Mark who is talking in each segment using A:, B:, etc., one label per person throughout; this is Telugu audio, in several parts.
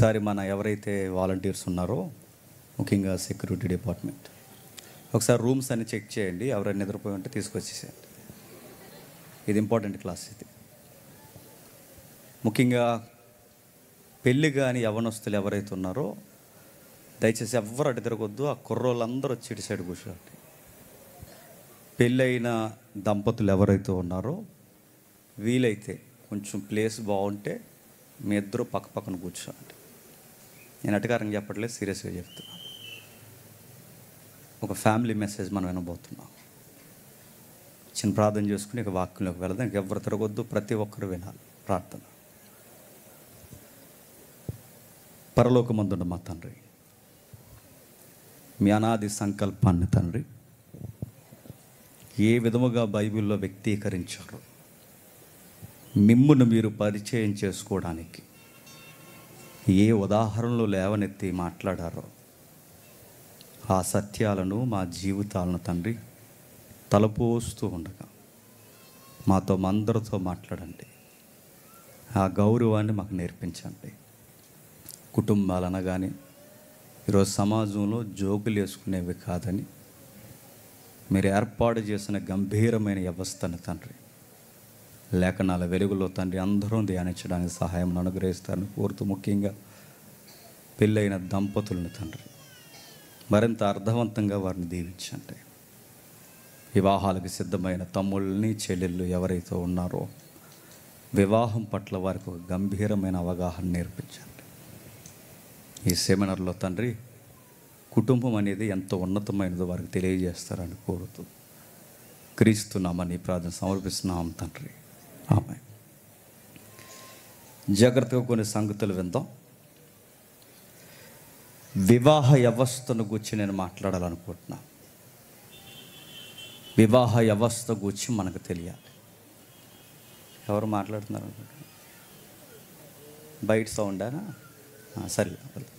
A: ఒకసారి మన ఎవరైతే వాలంటీర్స్ ఉన్నారో ముఖ్యంగా సెక్యూరిటీ డిపార్ట్మెంట్ ఒకసారి రూమ్స్ అన్ని చెక్ చేయండి ఎవరైనా నిద్రపోయి ఉంటే తీసుకొచ్చేసేయండి ఇది ఇంపార్టెంట్ క్లాస్ ఇది ముఖ్యంగా పెళ్ళి కానీ యవనస్తులు ఎవరైతే ఉన్నారో దయచేసి ఎవ్వరు అటు తిరగొద్దు ఆ కుర్రోళ్ళందరూ వచ్చి ఇటు సైడ్ కూర్చోండి పెళ్ళైన దంపతులు ఎవరైతే ఉన్నారో వీలైతే కొంచెం ప్లేస్ బాగుంటే మీ ఇద్దరు పక్క పక్కన కూర్చోండి నేను అటకారంగా చెప్పట్లేదు సీరియస్గా చెప్తున్నాను ఒక ఫ్యామిలీ మెసేజ్ మనం వినబోతున్నాం చిన్న ప్రార్థన చేసుకుని ఇక వాక్యంలోకి వెళదాం ఇంక ఎవరు తిరగొద్దు ప్రతి ఒక్కరు వినాలి ప్రార్థన పరలోకమందున్న మా తండ్రి మీ అనాది సంకల్పాన్ని తండ్రి ఏ విధముగా బైబిల్లో వ్యక్తీకరించారు మిమ్మును మీరు పరిచయం చేసుకోవడానికి ఏ ఉదాహరణలు లేవనెత్తి మాట్లాడారో ఆ సత్యాలను మా జీవితాలను తండ్రి తలపోస్తూ ఉండగా మాతో అందరితో మాట్లాడండి ఆ గౌరవాన్ని మాకు నేర్పించండి కుటుంబాలు అనగానే ఈరోజు సమాజంలో జోకులు వేసుకునేవి కాదని మీరు ఏర్పాటు చేసిన గంభీరమైన వ్యవస్థను తండ్రి లేఖనాల వెలుగులో తండ్రి అందరం ధ్యానించడానికి సహాయం అనుగ్రహిస్తారని కోరుతూ ముఖ్యంగా పెళ్ళైన దంపతులను తండ్రి మరింత అర్థవంతంగా వారిని దీవించండి వివాహాలకు సిద్ధమైన తమ్ముళ్ళని చెల్లెళ్ళు ఎవరైతే ఉన్నారో వివాహం పట్ల వారికి ఒక గంభీరమైన అవగాహన నేర్పించండి ఈ సెమినార్లో తండ్రి కుటుంబం అనేది ఎంత ఉన్నతమైనదో వారికి తెలియజేస్తారని కోరుతూ క్రీస్తున్నామని ప్రార్థన సమర్పిస్తున్నాం తండ్రి ఆమె జాగ్రత్తగా కొన్ని సంగతులు విందాం వివాహ వ్యవస్థను గురించి నేను మాట్లాడాలనుకుంటున్నా వివాహ వ్యవస్థ గురించి మనకు తెలియాలి ఎవరు మాట్లాడుతున్నారు అనుకుంటున్నా బయట సౌండానా ఆ, సరే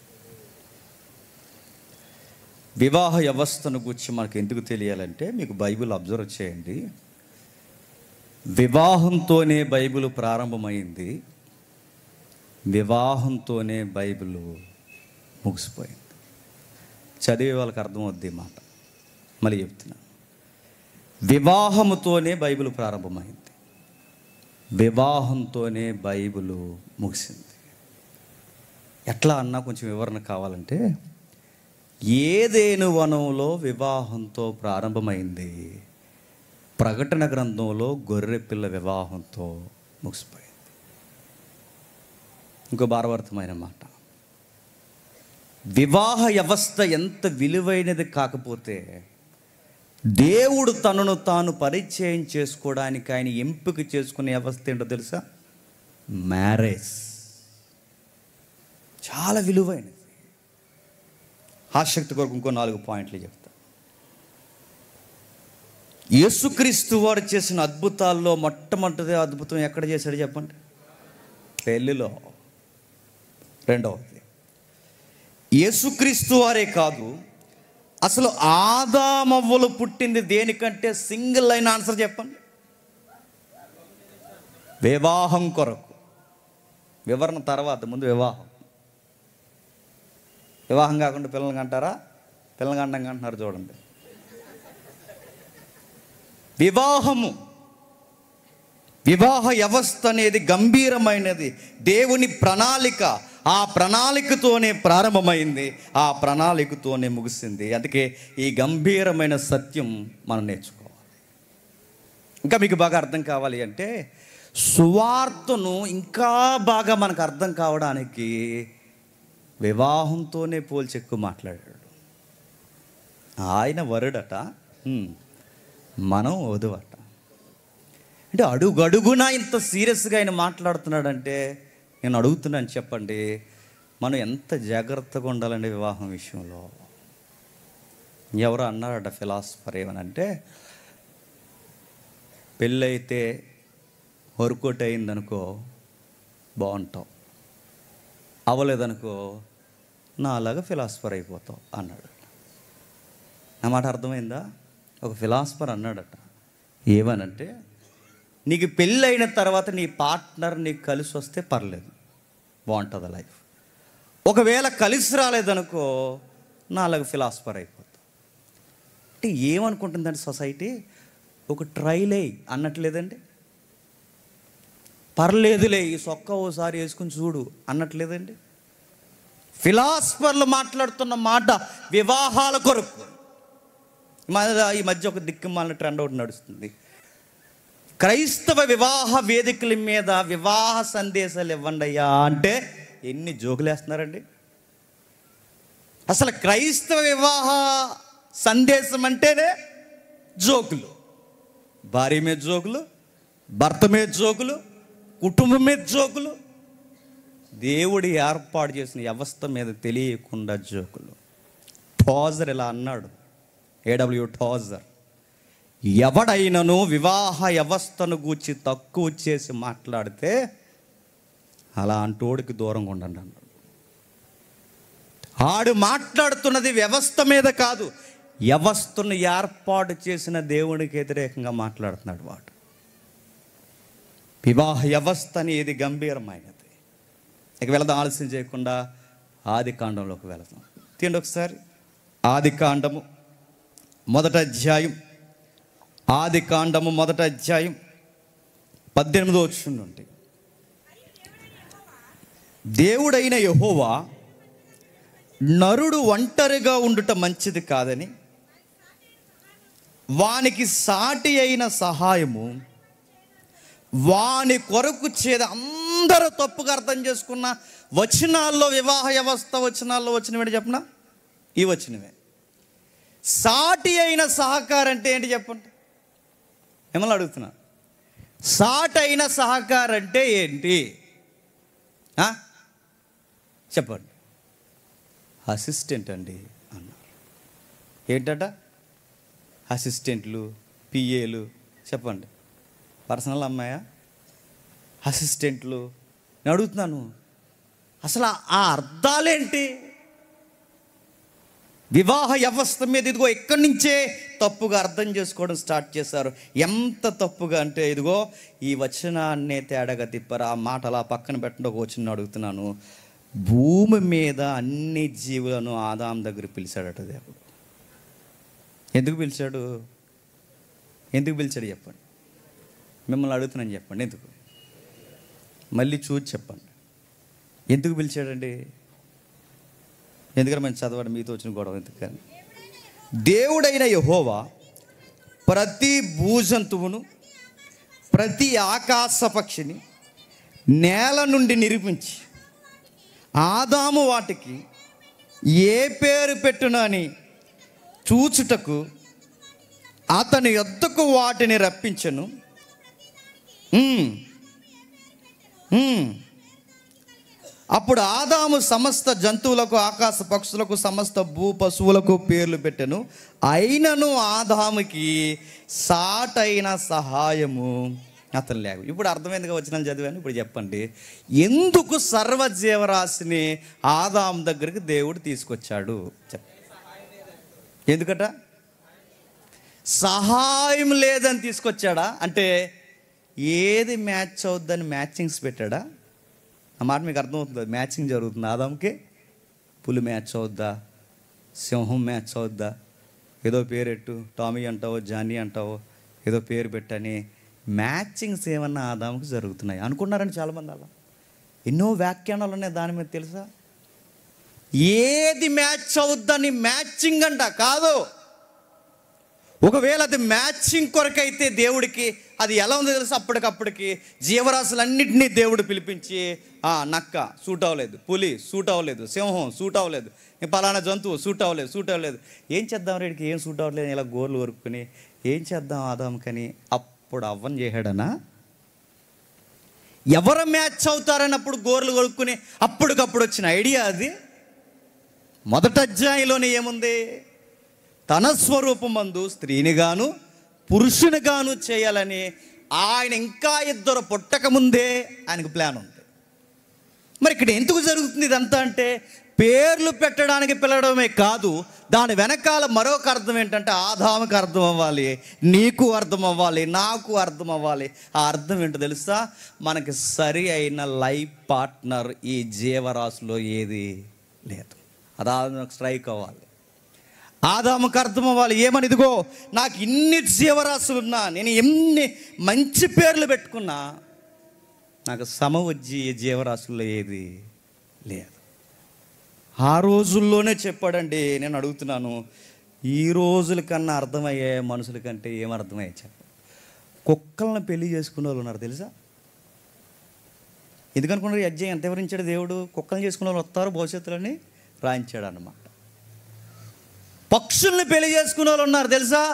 A: వివాహ వ్యవస్థను గురించి మనకు ఎందుకు తెలియాలంటే మీకు బైబిల్ అబ్జర్వ్ చేయండి వివాహంతోనే బైబిల్ ప్రారంభమైంది వివాహంతోనే బైబిల్ ముగిసిపోయింది చదివే వాళ్ళకి అర్థమవుద్ది ఈ మాట మళ్ళీ చెప్తున్నాను వివాహముతోనే బైబిల్ ప్రారంభమైంది వివాహంతోనే బైబిల్ ముగిసింది ఎట్లా అన్నా కొంచెం వివరణ కావాలంటే ఏదేను వనంలో వివాహంతో ప్రారంభమైంది ప్రకటన గ్రంథంలో గొర్రెపిల్ల వివాహంతో ముగిసిపోయింది ఇంకో భారవర్తమైన మాట వివాహ వ్యవస్థ ఎంత విలువైనది కాకపోతే దేవుడు తనను తాను పరిచయం చేసుకోవడానికి ఆయన ఎంపిక చేసుకునే వ్యవస్థ ఏంటో తెలుసా మ్యారేజ్ చాలా విలువైనది ఆసక్తి కొరకు ఇంకో నాలుగు పాయింట్లు చెప్తా యేసుక్రీస్తు వారు చేసిన అద్భుతాల్లో మొట్టమొదటి అద్భుతం ఎక్కడ చేశాడు చెప్పండి పెళ్ళిలో రెండవది యేసుక్రీస్తు వారే కాదు అసలు ఆదామవ్వలు పుట్టింది దేనికంటే సింగిల్ అయిన ఆన్సర్ చెప్పండి వివాహం కొరకు వివరణ తర్వాత ముందు వివాహం వివాహం కాకుండా పిల్లల్ని కంటారా పిల్లల్ని కండం కంటున్నారు చూడండి వివాహము వివాహ వ్యవస్థ అనేది గంభీరమైనది దేవుని ప్రణాళిక ఆ ప్రణాళికతోనే ప్రారంభమైంది ఆ ప్రణాళికతోనే ముగిసింది అందుకే ఈ గంభీరమైన సత్యం మనం నేర్చుకోవాలి ఇంకా మీకు బాగా అర్థం కావాలి అంటే సువార్తను ఇంకా బాగా మనకు అర్థం కావడానికి వివాహంతోనే పోల్చి ఎక్కువ మాట్లాడాడు ఆయన వరుడట హ్మ్, మనం వధువట అంటే అడుగడుగునా ఇంత సీరియస్గా ఆయన మాట్లాడుతున్నాడంటే నేను అడుగుతున్నాను చెప్పండి మనం ఎంత జాగ్రత్తగా ఉండాలండి వివాహం విషయంలో ఎవరో అన్నారట ఫిలాసఫర్ ఏమనంటే పెళ్ళైతే వర్కౌట్ అయిందనుకో బాగుంటావు అవ్వలేదనుకో నా అలాగా ఫిలాసఫర్ అయిపోతావు అన్నాడు నా మాట అర్థమైందా ఒక ఫిలాసఫర్ అన్నాడట ఏమనంటే నీకు పెళ్ళి అయిన తర్వాత నీ పార్ట్నర్ నీకు కలిసి వస్తే పర్లేదు బాగుంటుంది లైఫ్ ఒకవేళ కలిసి రాలేదనుకో నాలుగు ఫిలాసఫర్ అయిపోతుంది అంటే ఏమనుకుంటుందండి సొసైటీ ఒక ట్రైలే అన్నట్లేదండి పర్లేదులే ఈ సొక్క ఓసారి వేసుకుని చూడు అన్నట్లేదండి ఫిలాసఫర్లు మాట్లాడుతున్న మాట వివాహాల కొరకు ఈ మధ్య ఈ మధ్య ఒక దిక్కుమాలిన ట్రెండ్ ఒకటి నడుస్తుంది క్రైస్తవ వివాహ వేదికల మీద వివాహ సందేశాలు ఇవ్వండి అయ్యా అంటే ఎన్ని జోకులు వేస్తున్నారండి అసలు క్రైస్తవ వివాహ సందేశం అంటేనే జోకులు భార్య మీద జోకులు భర్త మీద జోకులు కుటుంబం మీద జోకులు దేవుడు ఏర్పాటు చేసిన వ్యవస్థ మీద తెలియకుండా జోకులు టాజర్ ఇలా అన్నాడు ఏడబ్ల్యూ టాజర్ ఎవడైనను వివాహ వ్యవస్థను గూర్చి తక్కువ చేసి మాట్లాడితే అలా అంటోడికి దూరంగా ఉండండి అన్నాడు ఆడు మాట్లాడుతున్నది వ్యవస్థ మీద కాదు వ్యవస్థను ఏర్పాటు చేసిన దేవునికి వ్యతిరేకంగా మాట్లాడుతున్నాడు వాడు వివాహ వ్యవస్థ అనేది గంభీరమైనది ఇక వెళదాం ఆలస్యం చేయకుండా ఆది కాండంలోకి వెళదాం తీయండి ఒకసారి ఆది కాండము మొదట అధ్యాయం ఆది కాండము మొదట అధ్యాయం పద్దెనిమిదో వచ్చిన నుండి దేవుడైన యహోవా నరుడు ఒంటరిగా ఉండుట మంచిది కాదని వానికి సాటి అయిన సహాయము వాని కొరకు చేద అందరూ తప్పుగా అర్థం చేసుకున్న వచనాల్లో వివాహ వ్యవస్థ వచనాల్లో వచ్చినవి చెప్పనా ఈ వచ్చినవే సాటి అయిన సహకారం అంటే ఏంటి చెప్పండి మిమ్మల్ని అడుగుతున్నా సాటి అయిన సహకారం అంటే ఏంటి ఆ? చెప్పండి అసిస్టెంట్ అండి అన్నారు ఏంటట అసిస్టెంట్లు పిఏలు చెప్పండి పర్సనల్ అమ్మాయా అసిస్టెంట్లు నేను అడుగుతున్నాను అసలు ఆ- ఆ అర్థాలేంటి వివాహ వ్యవస్థ మీద ఇదిగో ఎక్కడి నుంచే తప్పుగా అర్థం చేసుకోవడం స్టార్ట్ చేశారు ఎంత తప్పుగా అంటే ఇదిగో ఈ వచనాన్నే తేడాగా తిప్పారు ఆ మాట అలా పక్కన పెట్టండి ఒక వచనం అడుగుతున్నాను భూమి మీద అన్ని జీవులను ఆదాం దగ్గర పిలిచాడట దేవుడు ఎందుకు పిలిచాడు ఎందుకు పిలిచాడు చెప్పండి మిమ్మల్ని అడుగుతున్నాను చెప్పండి ఎందుకు మళ్ళీ చూసి చెప్పండి ఎందుకు పిలిచాడండి ఎందుకంటే మంచి చదవండి మీతో వచ్చిన గొడవ ఎందుకని దేవుడైన యహోవా ప్రతి భూజంతువును ప్రతి ఆకాశ పక్షిని నేల నుండి నిర్మించి ఆదాము వాటికి ఏ పేరు పెట్టునని చూచుటకు అతని యొద్దకు వాటిని రప్పించను ఉమ్. ఉమ్. అప్పుడు ఆదాము సమస్త జంతువులకు ఆకాశ పక్షులకు సమస్త భూ పశువులకు పేర్లు పెట్టెను అయినను ఆదాముకి సాటైన సహాయము అతను లేవు ఇప్పుడు అర్థమైందిగా వచ్చిన చదివాను ఇప్పుడు చెప్పండి ఎందుకు సర్వజీవరాశిని ఆదాం దగ్గరికి దేవుడు తీసుకొచ్చాడు చెప్ప ఎందుకట సహాయం లేదని తీసుకొచ్చాడా అంటే ఏది మ్యాచ్ అవుద్దని మ్యాచింగ్స్ పెట్టాడా ఆ మాట మీకు అర్థమవుతుంది మ్యాచింగ్ జరుగుతుంది ఆదాంకి పులి మ్యాచ్ అవుద్దా సింహం మ్యాచ్ అవుద్దా ఏదో పేరెట్టు టామీ అంటావో జానీ అంటావో ఏదో పేరు పెట్టని మ్యాచింగ్స్ ఏమన్నా ఆదాంకి జరుగుతున్నాయి అనుకున్నారని చాలామంది అలా ఎన్నో వ్యాఖ్యానాలు ఉన్నాయి దాని మీద తెలుసా ఏది మ్యాచ్ అవుద్దని మ్యాచింగ్ అంట కాదు ఒకవేళ అది మ్యాచింగ్ కొరకైతే దేవుడికి అది ఎలా ఉందో తెలుసు అప్పటికప్పటికి జీవరాశులన్నింటినీ దేవుడు పిలిపించి ఆ నక్క సూట్ అవ్వలేదు పులి సూట్ అవ్వలేదు సింహం సూట్ అవ్వలేదు ఈ పలానా జంతువు సూట్ అవ్వలేదు సూట్ అవ్వలేదు ఏం చేద్దాం రేడికి ఏం సూట్ అవ్వలేదు ఇలా గోర్లు కొరుక్కుని ఏం చేద్దాం ఆదాంకని అప్పుడు అవ్వని చేశాడనా ఎవరు మ్యాచ్ అవుతారన్నప్పుడు గోర్లు కొరుక్కుని అప్పటికప్పుడు వచ్చిన ఐడియా అది మొదట అధ్యాయంలోనే ఏముంది తన స్వరూపమందు స్త్రీని గాను పురుషుని గాను చేయాలని ఆయన ఇంకా ఇద్దరు పుట్టక ముందే ఆయనకు ప్లాన్ ఉంది మరి ఇక్కడ ఎందుకు జరుగుతుంది ఇదంతా అంటే పేర్లు పెట్టడానికి పిలవడమే కాదు దాని వెనకాల మరొక అర్థం ఏంటంటే ఆదాముకి అర్థం అవ్వాలి నీకు అర్థం అవ్వాలి నాకు అర్థం అవ్వాలి ఆ అర్థం ఏంటో తెలుసా మనకి సరి అయిన లైఫ్ పార్ట్నర్ ఈ జీవరాశిలో ఏది లేదు అది ఆదాముకు స్ట్రైక్ అవ్వాలి ఆదాముకు అర్థం అవ్వాలి ఏమని ఇదిగో నాకు ఇన్ని జీవరాశులు ఉన్నా నేను ఎన్ని మంచి పేర్లు పెట్టుకున్నా నాకు సమవజ్జి ఈ జీవరాశుల్లో ఏది లేదు ఆ రోజుల్లోనే చెప్పాడండి నేను అడుగుతున్నాను ఈ రోజుల కన్నా అర్థమయ్యే మనుషుల కంటే ఏం అర్థమయ్యే చెప్ప కుక్కలను పెళ్లి చేసుకునే వాళ్ళు ఉన్నారు తెలుసా ఎందుకనుకున్నారు ఈ అధ్యాయం ఎంత వివరించాడు దేవుడు కుక్కలను చేసుకునే వాళ్ళు వస్తారు భవిష్యత్తులని రాయించాడు అన్నమాట పక్షుల్ని పెళ్లి చేసుకునే వాళ్ళు ఉన్నారు తెలుసా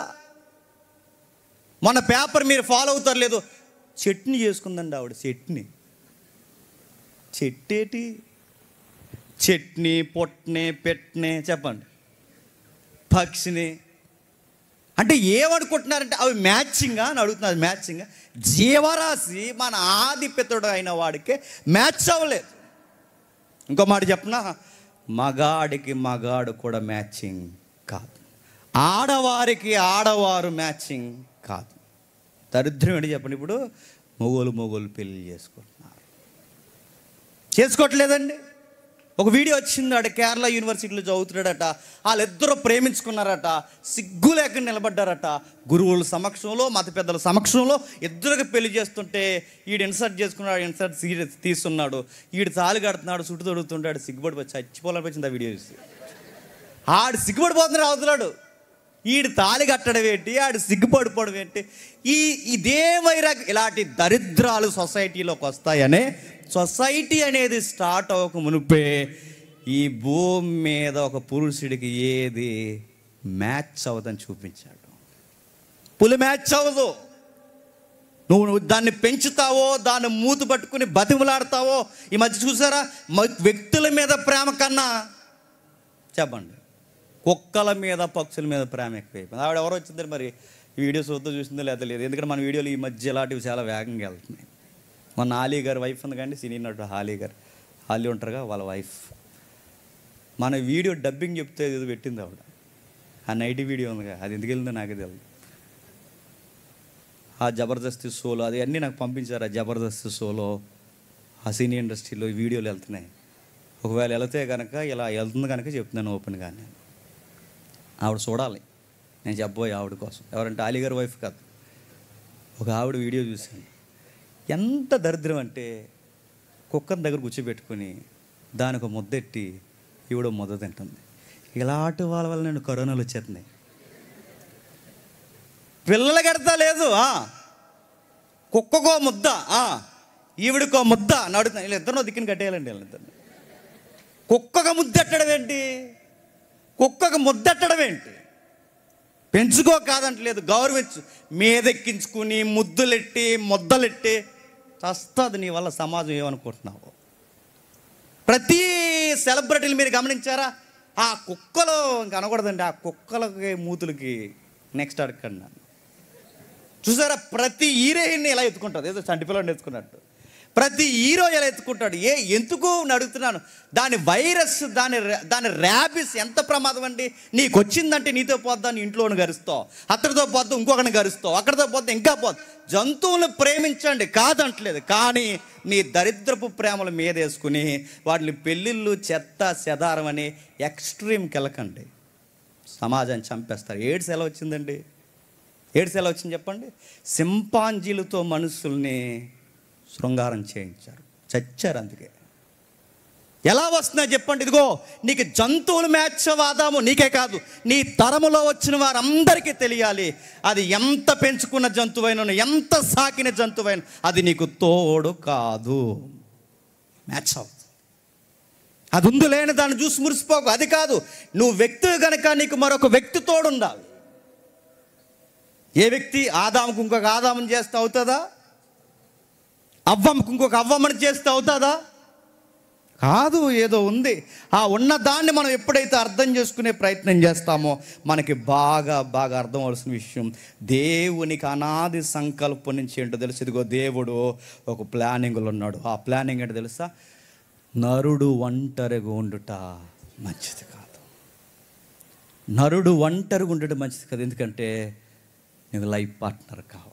A: మన పేపర్ మీరు ఫాలో అవుతారు లేదు చట్నీ చేసుకుందండి ఆవిడ చట్నీ చెట్టేటి చట్నీ పొట్ని పెట్టని చెప్పండి పక్షిని అంటే ఏమనుకుంటున్నారంటే అవి మ్యాచింగా అని అడుగుతున్నారు మ్యాచింగా జీవరాశి మన ఆధిపత్యుడు అయిన వాడికి మ్యాచ్ అవ్వలేదు ఇంకో మాట చెప్పనా మగాడికి మగాడు కూడా మ్యాచింగ్ కాదు ఆడవారికి ఆడవారు మ్యాచింగ్ కాదు దరిద్రం ఏంటి చెప్పండి ఇప్పుడు మొగోలు మొగోలు పెళ్లి చేసుకుంటున్నారు చేసుకోవట్లేదండి ఒక వీడియో వచ్చింది ఆడ కేరళ యూనివర్సిటీలో చదువుతున్నాడట వాళ్ళిద్దరూ ప్రేమించుకున్నారట సిగ్గు లేకుండా నిలబడ్డారట గురువుల సమక్షంలో మత పెద్దల సమక్షంలో ఇద్దరికి పెళ్లి చేస్తుంటే ఈడు ఇన్సర్ట్ చేసుకున్నాడు ఇన్సర్ట్ సీరియస్ తీస్తున్నాడు ఈడు తాళి కడుతున్నాడు చుట్టూ తొడుగుతుంటాడు సిగ్గుపడిపోయి చచ్చిపోవాలనిపించింది ఆ వీడియో చూసి ఆడు సిగ్గుపడిపోతున్నాడు అవుతున్నాడు ఈడు తాళి కట్టడం ఏంటి ఆడు సిగ్గుపడిపోవడం ఏంటి ఈ ఇదే వైరాగ్ ఇలాంటి దరిద్రాలు సొసైటీలోకి వస్తాయనే సొసైటీ అనేది స్టార్ట్ అవ్వక మునిపే ఈ భూమి మీద ఒక పురుషుడికి ఏది మ్యాచ్ అవ్వదని చూపించాడు పులి మ్యాచ్ అవ్వదు నువ్వు నువ్వు దాన్ని పెంచుతావో దాన్ని మూతు పట్టుకుని బతిమలాడతావో ఈ మధ్య చూసారా మ- వ్యక్తుల మీద ప్రేమ కన్నా చెప్పండి కుక్కల మీద పక్షుల మీద ప్రేమ ఎక్కువైపోయింది ఆవిడ ఎవరు వచ్చిందని మరి ఈ వీడియో చూద్దాం చూసిందో లేదా లేదు ఎందుకంటే మన వీడియోలు ఈ మధ్య ఇలాంటివి చాలా వేగంగా వెళ్తున్నాయి మన హాలీ గారి వైఫ్ ఉంది కానీ సినీ నటుడు హాలీ గారు హాలీ ఉంటారుగా వాళ్ళ వైఫ్ మన వీడియో డబ్బింగ్ చెప్తే ఏదో పెట్టింది ఆవిడ ఆ నైట్ వీడియో ఉందిగా అది ఎందుకు వెళ్ళిందో నాకే తెలియదు ఆ జబర్దస్త్ షోలో అది అన్నీ నాకు పంపించారు ఆ జబర్దస్త్ షోలో ఆ సినీ ఇండస్ట్రీలో ఈ వీడియోలు వెళ్తున్నాయి ఒకవేళ వెళితే కనుక ఇలా వెళ్తుంది కనుక చెప్తున్నాను ఓపెన్గా నేను ఆవిడ చూడాలి నేను చెప్పబోయే ఆవిడ కోసం ఎవరంటే అలీ గారి వైఫ్ కాదు ఒక ఆవిడ వీడియో చూశాను ఎంత దరిద్రం అంటే కుక్కర్ దగ్గర కూర్చోబెట్టుకొని దానికి ఒక ముద్దెట్టి ఈవిడ ముద్ద తింటుంది ఇలాంటి వాళ్ళ వల్ల నేను కరోనాలు వచ్చేస్తున్నాయి పిల్లలు కడతా లేదు ఆ. కుక్కకో ముద్ద ఆ. ఈవిడికో ముద్ద నడుతున్నా వీళ్ళు ఇద్దరు దిక్కుని కట్టేయాలండి వీళ్ళిద్దరిని కుక్కకు ముద్దెట్టడం ఏంటి కుక్కకు ముద్దెట్టడం ఏంటి పెంచుకో కాదంటలేదు గౌరవించు మీదెక్కించుకుని ముద్దులెట్టి ముద్దలెట్టి చస్తుంది నీ వల్ల సమాజం ఏమనుకుంటున్నావు ప్రతి సెలబ్రిటీలు మీరు గమనించారా ఆ కుక్కలు ఇంక అనకూడదండి ఆ కుక్కలకి మూతులకి నెక్స్ట్ అడగండి నన్ను చూసారా ప్రతి హీరోయిన్ని ఇలా ఎత్తుకుంటుంది ఏదో చంటి పిల్లని ఎత్తుకున్నట్టు ప్రతి హీరో ఇలా ఎత్తుకుంటాడు ఏ ఎందుకు అని అడుగుతున్నాను దాని వైరస్ దాని రా- దాని ర్యాబిస్ ఎంత ప్రమాదం అండి నీకు వచ్చిందంటే నీతో పోద్దా నీ ఇంట్లోని గరుస్తావు అక్కడితో పోద్దా ఇంకొకరిని గరుస్తావు అక్కడితో పోద్దా ఇంకా పోద్దు జంతువులను ప్రేమించండి కాదంటలేదు కానీ నీ దరిద్రపు ప్రేమల మీద వేసుకుని వాటిని పెళ్ళిళ్ళు చెత్త చెదారం అని ఎక్స్ట్రీమ్కి వెళ్ళకండి సమాజాన్ని చంపేస్తారు ఏడ్స్ ఎలా వచ్చిందండి ఏడ్స్ ఎలా వచ్చింది చెప్పండి సింపాంజీలతో మనుషుల్ని శృంగారం చేయించారు చచ్చారు అందుకే ఎలా వస్తున్నాయి చెప్పండి ఇదిగో నీకు జంతువులు మేచ్చవాదాము నీకే కాదు నీ తరములో వచ్చిన వారందరికీ తెలియాలి అది ఎంత పెంచుకున్న జంతువైన ఎంత సాకిన జంతువైన అది నీకు తోడు కాదు మ్యాచ్ అవ్వదు అది ఉందు లేని దాన్ని చూసి మురిసిపోకు అది కాదు నువ్వు వ్యక్తి కనుక నీకు మరొక వ్యక్తి తోడు ఉండాలి ఏ వ్యక్తి ఆదాముకు ఇంకొక ఆదాముని చేస్తే అవుతుందా అవ్వమ్మకు ఇంకొక అవ్వమ్మని చేస్తే అవుతుందా కాదు ఏదో ఉంది ఆ ఉన్న దాన్ని మనం ఎప్పుడైతే అర్థం చేసుకునే ప్రయత్నం చేస్తామో మనకి బాగా బాగా అర్థం అవలసిన విషయం దేవునికి అనాది సంకల్పం నుంచి ఏంటో తెలుసు ఇదిగో దేవుడు ఒక ప్లానింగ్లో ఉన్నాడు ఆ ప్లానింగ్ ఏంటో తెలుసా నరుడు ఒంటరిగా ఉండుట మంచిది కాదు నరుడు ఒంటరిగా ఉండటం మంచిది కాదు ఎందుకంటే నీకు లైఫ్ పార్ట్నర్ కావాలి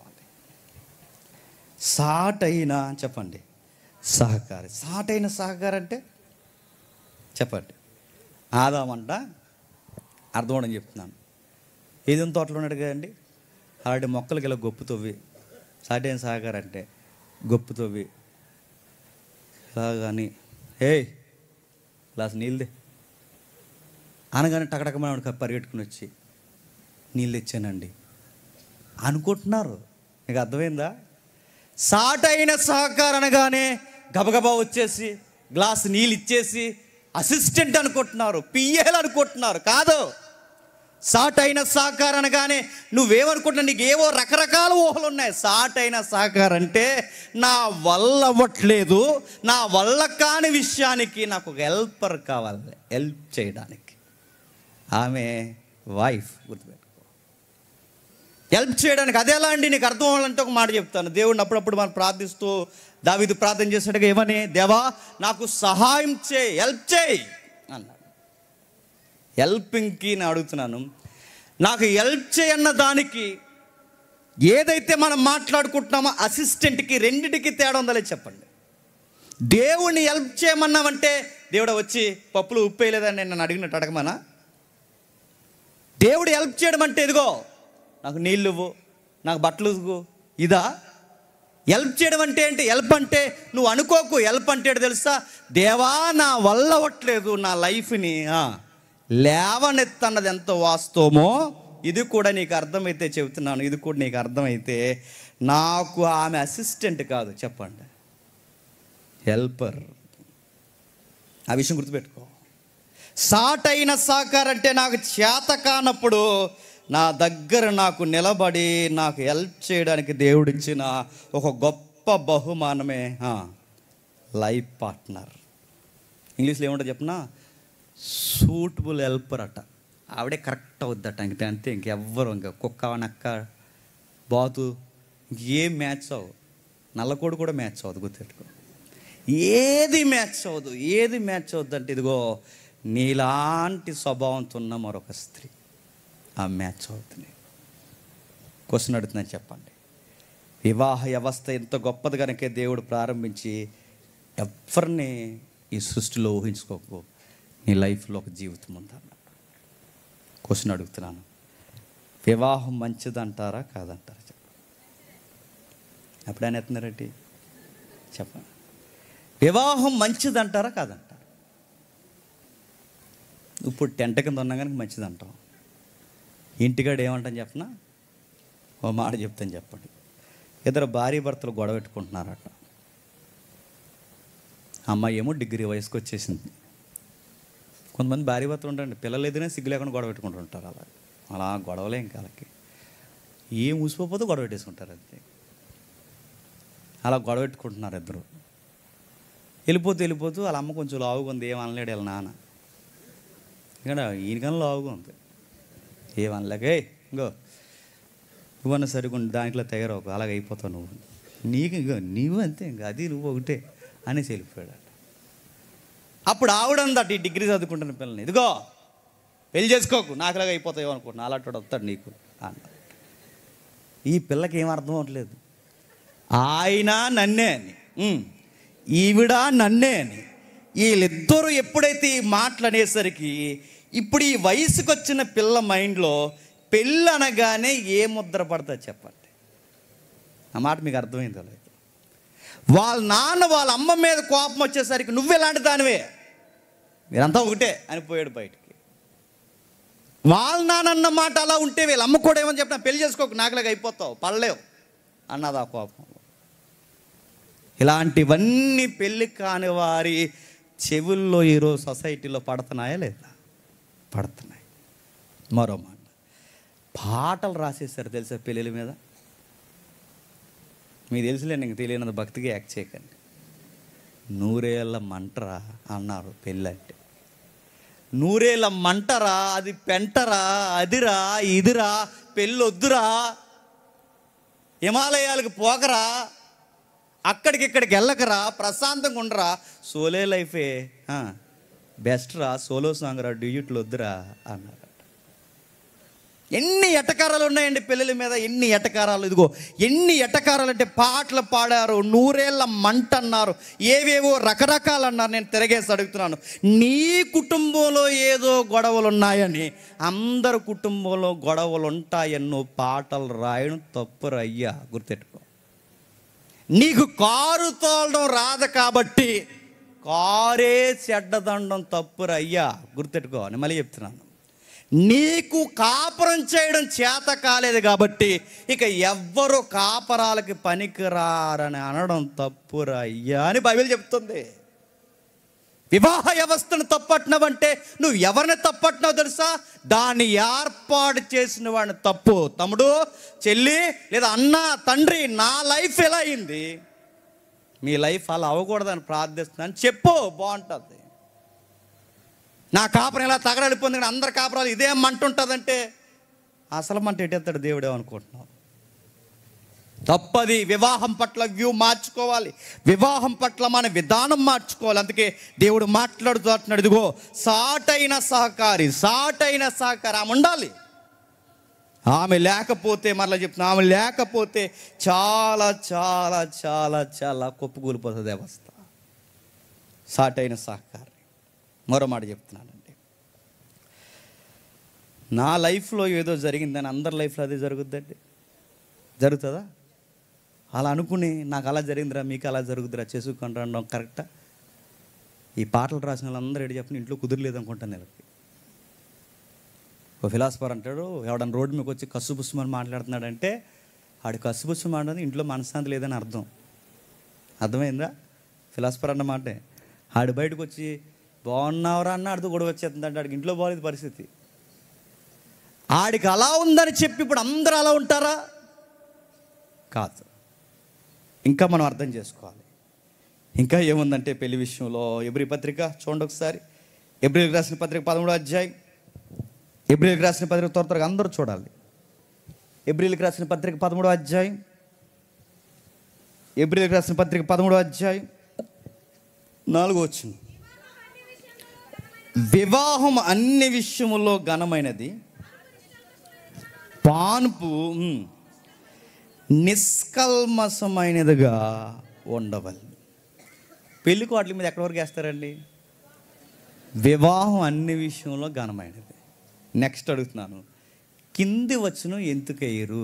A: సాటైన చెప్పండి సహకారి సాటైన సహకారం అంటే చెప్పండి ఆదామంట అర్థం అవడం చెప్తున్నాను ఏదైనా తోటలో ఉన్నాడు కదండి అలాంటి మొక్కలకి ఇలా గొప్పు తవ్వి సాటైన సాగారంటే గొప్పు తవ్వి ఇలా కానీ ఏయ్ గ్లాస్ నీళ్ళదే అనగానే టకటకమైన పరిగెట్టుకుని వచ్చి నీళ్ళు తెచ్చానండి అనుకుంటున్నారు మీకు అర్థమైందా సాటైన సహకారం అనగానే గబగబా వచ్చేసి గ్లాస్ నీళ్ళు ఇచ్చేసి అసిస్టెంట్ అనుకుంటున్నారు పిఏలు అనుకుంటున్నారు కాదు సాటైన సహకారం అనగానే నువ్వేమనుకుంటున్నావు నీకు ఏవో రకరకాల ఊహలు ఉన్నాయి సాటైన సహకారం అంటే నా వల్ల అవ్వట్లేదు నా వల్ల కాని విషయానికి నాకు ఒక హెల్పర్ కావాలి హెల్ప్ చేయడానికి ఆమె వైఫ్ గుర్తుపెట్టుకో హెల్ప్ చేయడానికి అదే ఎలా అండి నీకు అర్థం అవ్వాలంటే ఒక మాట చెప్తాను దేవుడిని అప్పుడప్పుడు మనం ప్రార్థిస్తూ దావిది ప్రార్థన చేసినట్టుగా ఏమని దేవా నాకు సహాయం చేయి హెల్ప్ చేయి అన్నాడు హెల్పింగ్కి నేను అడుగుతున్నాను నాకు హెల్ప్ చేయన్న దానికి ఏదైతే మనం మాట్లాడుకుంటున్నామో అసిస్టెంట్కి రెండిటికి తేడా ఉందో లేదో చెప్పండి దేవుణ్ణి హెల్ప్ చేయమన్నామంటే దేవుడు వచ్చి పప్పులు ఉప్పు వేయలేదని నేను నన్ను అడిగినట్టు అడగమనా దేవుడు హెల్ప్ చేయడం అంటే ఇదిగో నాకు నీళ్ళు ఇవ్వు నాకు బట్టలు ఇవ్వు ఇదా హెల్ప్ చేయడం అంటే ఏంటి హెల్ప్ అంటే నువ్వు అనుకోకు హెల్ప్ అంటే ఏంటో తెలుసా దేవా నా వల్ల అవ్వట్లేదు నా లైఫ్ని ఆ, లేవనెత్తన్నది ఎంత వాస్తవమో ఇది కూడా నీకు అర్థమైతే చెబుతున్నాను ఇది కూడా నీకు అర్థమైతే నాకు ఆమె అసిస్టెంట్ కాదు చెప్పండి హెల్పర్ ఆ విషయం గుర్తుపెట్టుకో సాటైన సాకార్ అంటే నాకు చేత కానప్పుడు నా దగ్గర నాకు నిలబడి నాకు హెల్ప్ చేయడానికి దేవుడిచ్చిన ఒక గొప్ప బహుమానమే లైఫ్ పార్ట్నర్ ఇంగ్లీష్లో ఏముంటుంది చెప్పనా సూటబుల్ హెల్పర్ అట ఆవిడే కరెక్ట్ అవుద్దట ఇంక అంతే ఇంకెవ్వరు ఇంకా కుక్క నక్క బాతు ఇంకేం మ్యాచ్ అవ్వదు నల్లకోడు కూడా మ్యాచ్ అవ్వదు గుర్తుపెట్టుకో ఏది మ్యాచ్ అవ్వదు ఏది మ్యాచ్ అవ్వద్దు అంటే ఇదిగో నీలాంటి స్వభావంతో ఉన్న మరొక స్త్రీ ఆ మ్యాచ్ అవుతుంది క్వశ్చన్ అడుగుతుందని చెప్పండి వివాహ వ్యవస్థ ఎంత గొప్పది కనుక దేవుడు ప్రారంభించి ఎవరిని ఈ సృష్టిలో ఊహించుకోకు నీ లైఫ్లో ఒక జీవితం ఉందన్నాడు క్వశ్చన్ అడుగుతున్నాను వివాహం మంచిదంటారా కాదంటారా చెప్పండి ఎప్పుడైనా ఎత్తున్నారండి చెప్పండి వివాహం మంచిదంటారా కాదంటారా ఇప్పుడు టెంట కింద ఉన్నా కనుక మంచిది అంటాం ఇంటికాడ ఏమంటాను చెప్పనా ఓ మాట చెప్తాను చెప్పండి ఇద్దరు భార్య భర్తలు గొడవ పెట్టుకుంటున్నారట అమ్మాయి ఏమో డిగ్రీ వయసుకు వచ్చేసింది కొంతమంది భార్య భర్తలు ఉంటారండి పిల్లలు ఎదిరినా సిగ్గు లేకుండా గొడవ పెట్టుకుంటుంటారు అలా అలా గొడవలే ఇంకా వాళ్ళకి ఏం ఊసిపోతే గొడవ పెట్టేసుకుంటారు అంతే అలా గొడవ పెట్టుకుంటున్నారు ఇద్దరు వెళ్ళిపోతూ వెళ్ళిపోతూ వాళ్ళ అమ్మ కొంచెం లావుగా ఉంది ఏం అనలేడు వాళ్ళ నాన్న ఇక్కడ ఈయనకన్నా లావుగా ఉంది ఏమనలేక ఏ ఇంకో నువ్వన్న సరిగా ఉండి దాంట్లో తయారవు అలాగ అయిపోతావు నువ్వు నీకు ఇంకో నీవు అంతే ఇంకా అది నువ్వు ఒకటే అనేసి వెళ్ళిపోయాడు అప్పుడు ఆవిడందట ఈ డిగ్రీ చదువుకుంటున్న పిల్లని ఇదిగో పెళ్లి చేసుకోకు నాకులాగా అయిపోతావు అనుకుంటున్నా అలాంటి వాడు వస్తాడు నీకు అన్న ఈ పిల్లకి ఏం అర్థం అవ్వట్లేదు ఆయన నన్నే అని ఉమ్. ఈవిడ నన్నే అని వీళ్ళిద్దరూ ఎప్పుడైతే ఈ మాటలు అనేసరికి ఇప్పుడు ఈ వయసుకు వచ్చిన పిల్ల మైండ్లో పెళ్ళి అనగానే ఏ ముద్ర పడుతుంది చెప్పండి ఆ మాట మీకు అర్థమైందో లేదు వాళ్ళ నాన్న వాళ్ళ అమ్మ మీద కోపం వచ్చేసరికి నువ్వు ఎలాంటి దానివే మీరంతా ఒకటే అని పోయాడు బయటికి వాళ్ళ నాన్న అన్న మాట అలా ఉంటే వీళ్ళ అమ్మ కూడా ఏమని చెప్పినా పెళ్లి చేసుకోకు నాకులాగా అయిపోతావు పడలేవు అన్నది ఆ కోపం ఇలాంటివన్నీ పెళ్ళి కాని వారి చెవుల్లో ఈరోజు సొసైటీలో పడుతున్నాయా లేదా పడుతున్నాయి మరో మాట పాటలు రాసేసారు తెలుసా పెళ్ళిళ్ళ మీద మీకు తెలుసులే నీకు తెలియనంత భక్తిగా యాక్ట్ చేయకండి నూరేళ్ళ మంటరా అన్నారు పెళ్ళంటే నూరేళ్ళ మంటరా అది పెంటరా అదిరా ఇదిరా పెళ్ళొద్దురా హిమాలయాలకు పోకరా అక్కడికి ఇక్కడికి వెళ్ళకరా ప్రశాంతంగా ఉండరా సోలే లైఫే బెస్ట్ రా సోలో సాంగ్ రా డ్యూట్లు వద్దురా అన్నారట ఎన్ని ఎటకారాలు ఉన్నాయండి పెళ్ళిళ్ళ మీద ఎన్ని ఎటకారాలు ఇదిగో ఎన్ని ఎటకారాలు అంటే పాటలు పాడారు నూరేళ్ల మంట అన్నారు ఏవేవో రకరకాలు అన్నారు నేను తిరగేసి అడుగుతున్నాను నీ కుటుంబంలో ఏదో గొడవలు ఉన్నాయని అందరు కుటుంబంలో గొడవలు ఉంటాయని నువ్వు పాటలు రాయడం తప్పు అయ్యా గుర్తెట్టుకో నీకు కారు తోలడం రాదు కాబట్టి కారే చెడ్డదండం తప్పురయ్యా గుర్తెట్టుకో అని మళ్ళీ చెప్తున్నాను నీకు కాపురం చేయడం చేత కాలేదు కాబట్టి ఇక ఎవ్వరు కాపరాలకి పనికిరారని అనడం తప్పురయ్యా అని బైబిల్ చెప్తుంది వివాహ వ్యవస్థను తప్పట్టినవంటే నువ్వు ఎవరిని తప్పట్టినావు తెలుసా దాన్ని ఏర్పాటు చేసిన వాడిని తప్పు తమ్ముడు చెల్లి లేదా అన్న తండ్రి నా లైఫ్ ఎలా అయింది మీ లైఫ్ అలా అవ్వకూడదని ప్రార్థిస్తున్నాను చెప్పు బాగుంటుంది నా కాపురం ఎలా తగలడిపోయింది కానీ అందరి కాపురాలు ఇదే మంట ఉంటుందంటే అసలు మంట ఎట్టేస్తాడు దేవుడే అనుకుంటున్నావు తప్పది వివాహం పట్ల వ్యూ మార్చుకోవాలి వివాహం పట్ల మన విధానం మార్చుకోవాలి అందుకే దేవుడు మాట్లాడుతూ అంటున్నాడు ఇదిగో సాటైన సహకారి సాటైన సహకారి ఆమె ఉండాలి ఆమె లేకపోతే మరలా చెప్తున్నా ఆమె లేకపోతే చాలా చాలా చాలా చాలా కుప్పకూలిపోతుంది వ్యవస్థ సాటైన సహకారి మరో మాట చెప్తున్నానండి నా లైఫ్లో ఏదో జరిగిందని అందరి లైఫ్లో అదే జరుగుద్దండి జరుగుతుందా అలా అనుకుని నాకు అలా జరిగిందిరా మీకు అలా జరుగుతురా చేసుకుంటా అనడం కరెక్టా ఈ పాటలు రాసిన వాళ్ళందరూ ఏడు చెప్పిన ఇంట్లో కుదరలేదు అనుకుంటాను నెలకి ఒక ఫిలాసఫర్ అంటాడు ఎవడన్నా రోడ్డు మీకు వచ్చి కసుబుస్సుమని మాట్లాడుతున్నాడంటే ఆడు కసుబుస్సు మాట్లాడి ఇంట్లో మనశ్శాంతి లేదని అర్థం అర్థమైందా ఫిలాసఫర్ అన్న మాటే ఆడు బయటకు వచ్చి బాగున్నావురా అన్న ఆడితో గొడవ వచ్చేస్తుందంటే ఆడికి ఇంట్లో బాగాలేదు పరిస్థితి ఆడికి అలా ఉందని చెప్పి ఇప్పుడు అందరూ అలా ఉంటారా కాదు ఇంకా మనం అర్థం చేసుకోవాలి ఇంకా ఏముందంటే పెళ్లి విషయంలో ఎబ్రి పత్రిక చూడండి ఒకసారి ఎబ్రిల్ రాసిన పత్రిక పదమూడో అధ్యాయం ఎబ్రిల్కి రాసిన పత్రిక త్వర త్వరగా అందరూ చూడాలి ఎబ్రిల్కి రాసిన పత్రిక పదమూడో అధ్యాయం ఎబ్రిల్కి రాసిన పత్రిక పదమూడో అధ్యాయం నాలుగో వచ్చింది వివాహం అన్ని విషయములో ఘనమైనది పాన్పు ఉమ్, నిష్కల్మసమైనదిగా ఉండవాలి పెళ్లి కోట్ల మీద ఎక్కడి వరకు వేస్తారండి వివాహం అన్ని విషయంలో ఘనమైనది నెక్స్ట్ అడుగుతున్నాను కింది వచ్చును ఎందుకు వేయరు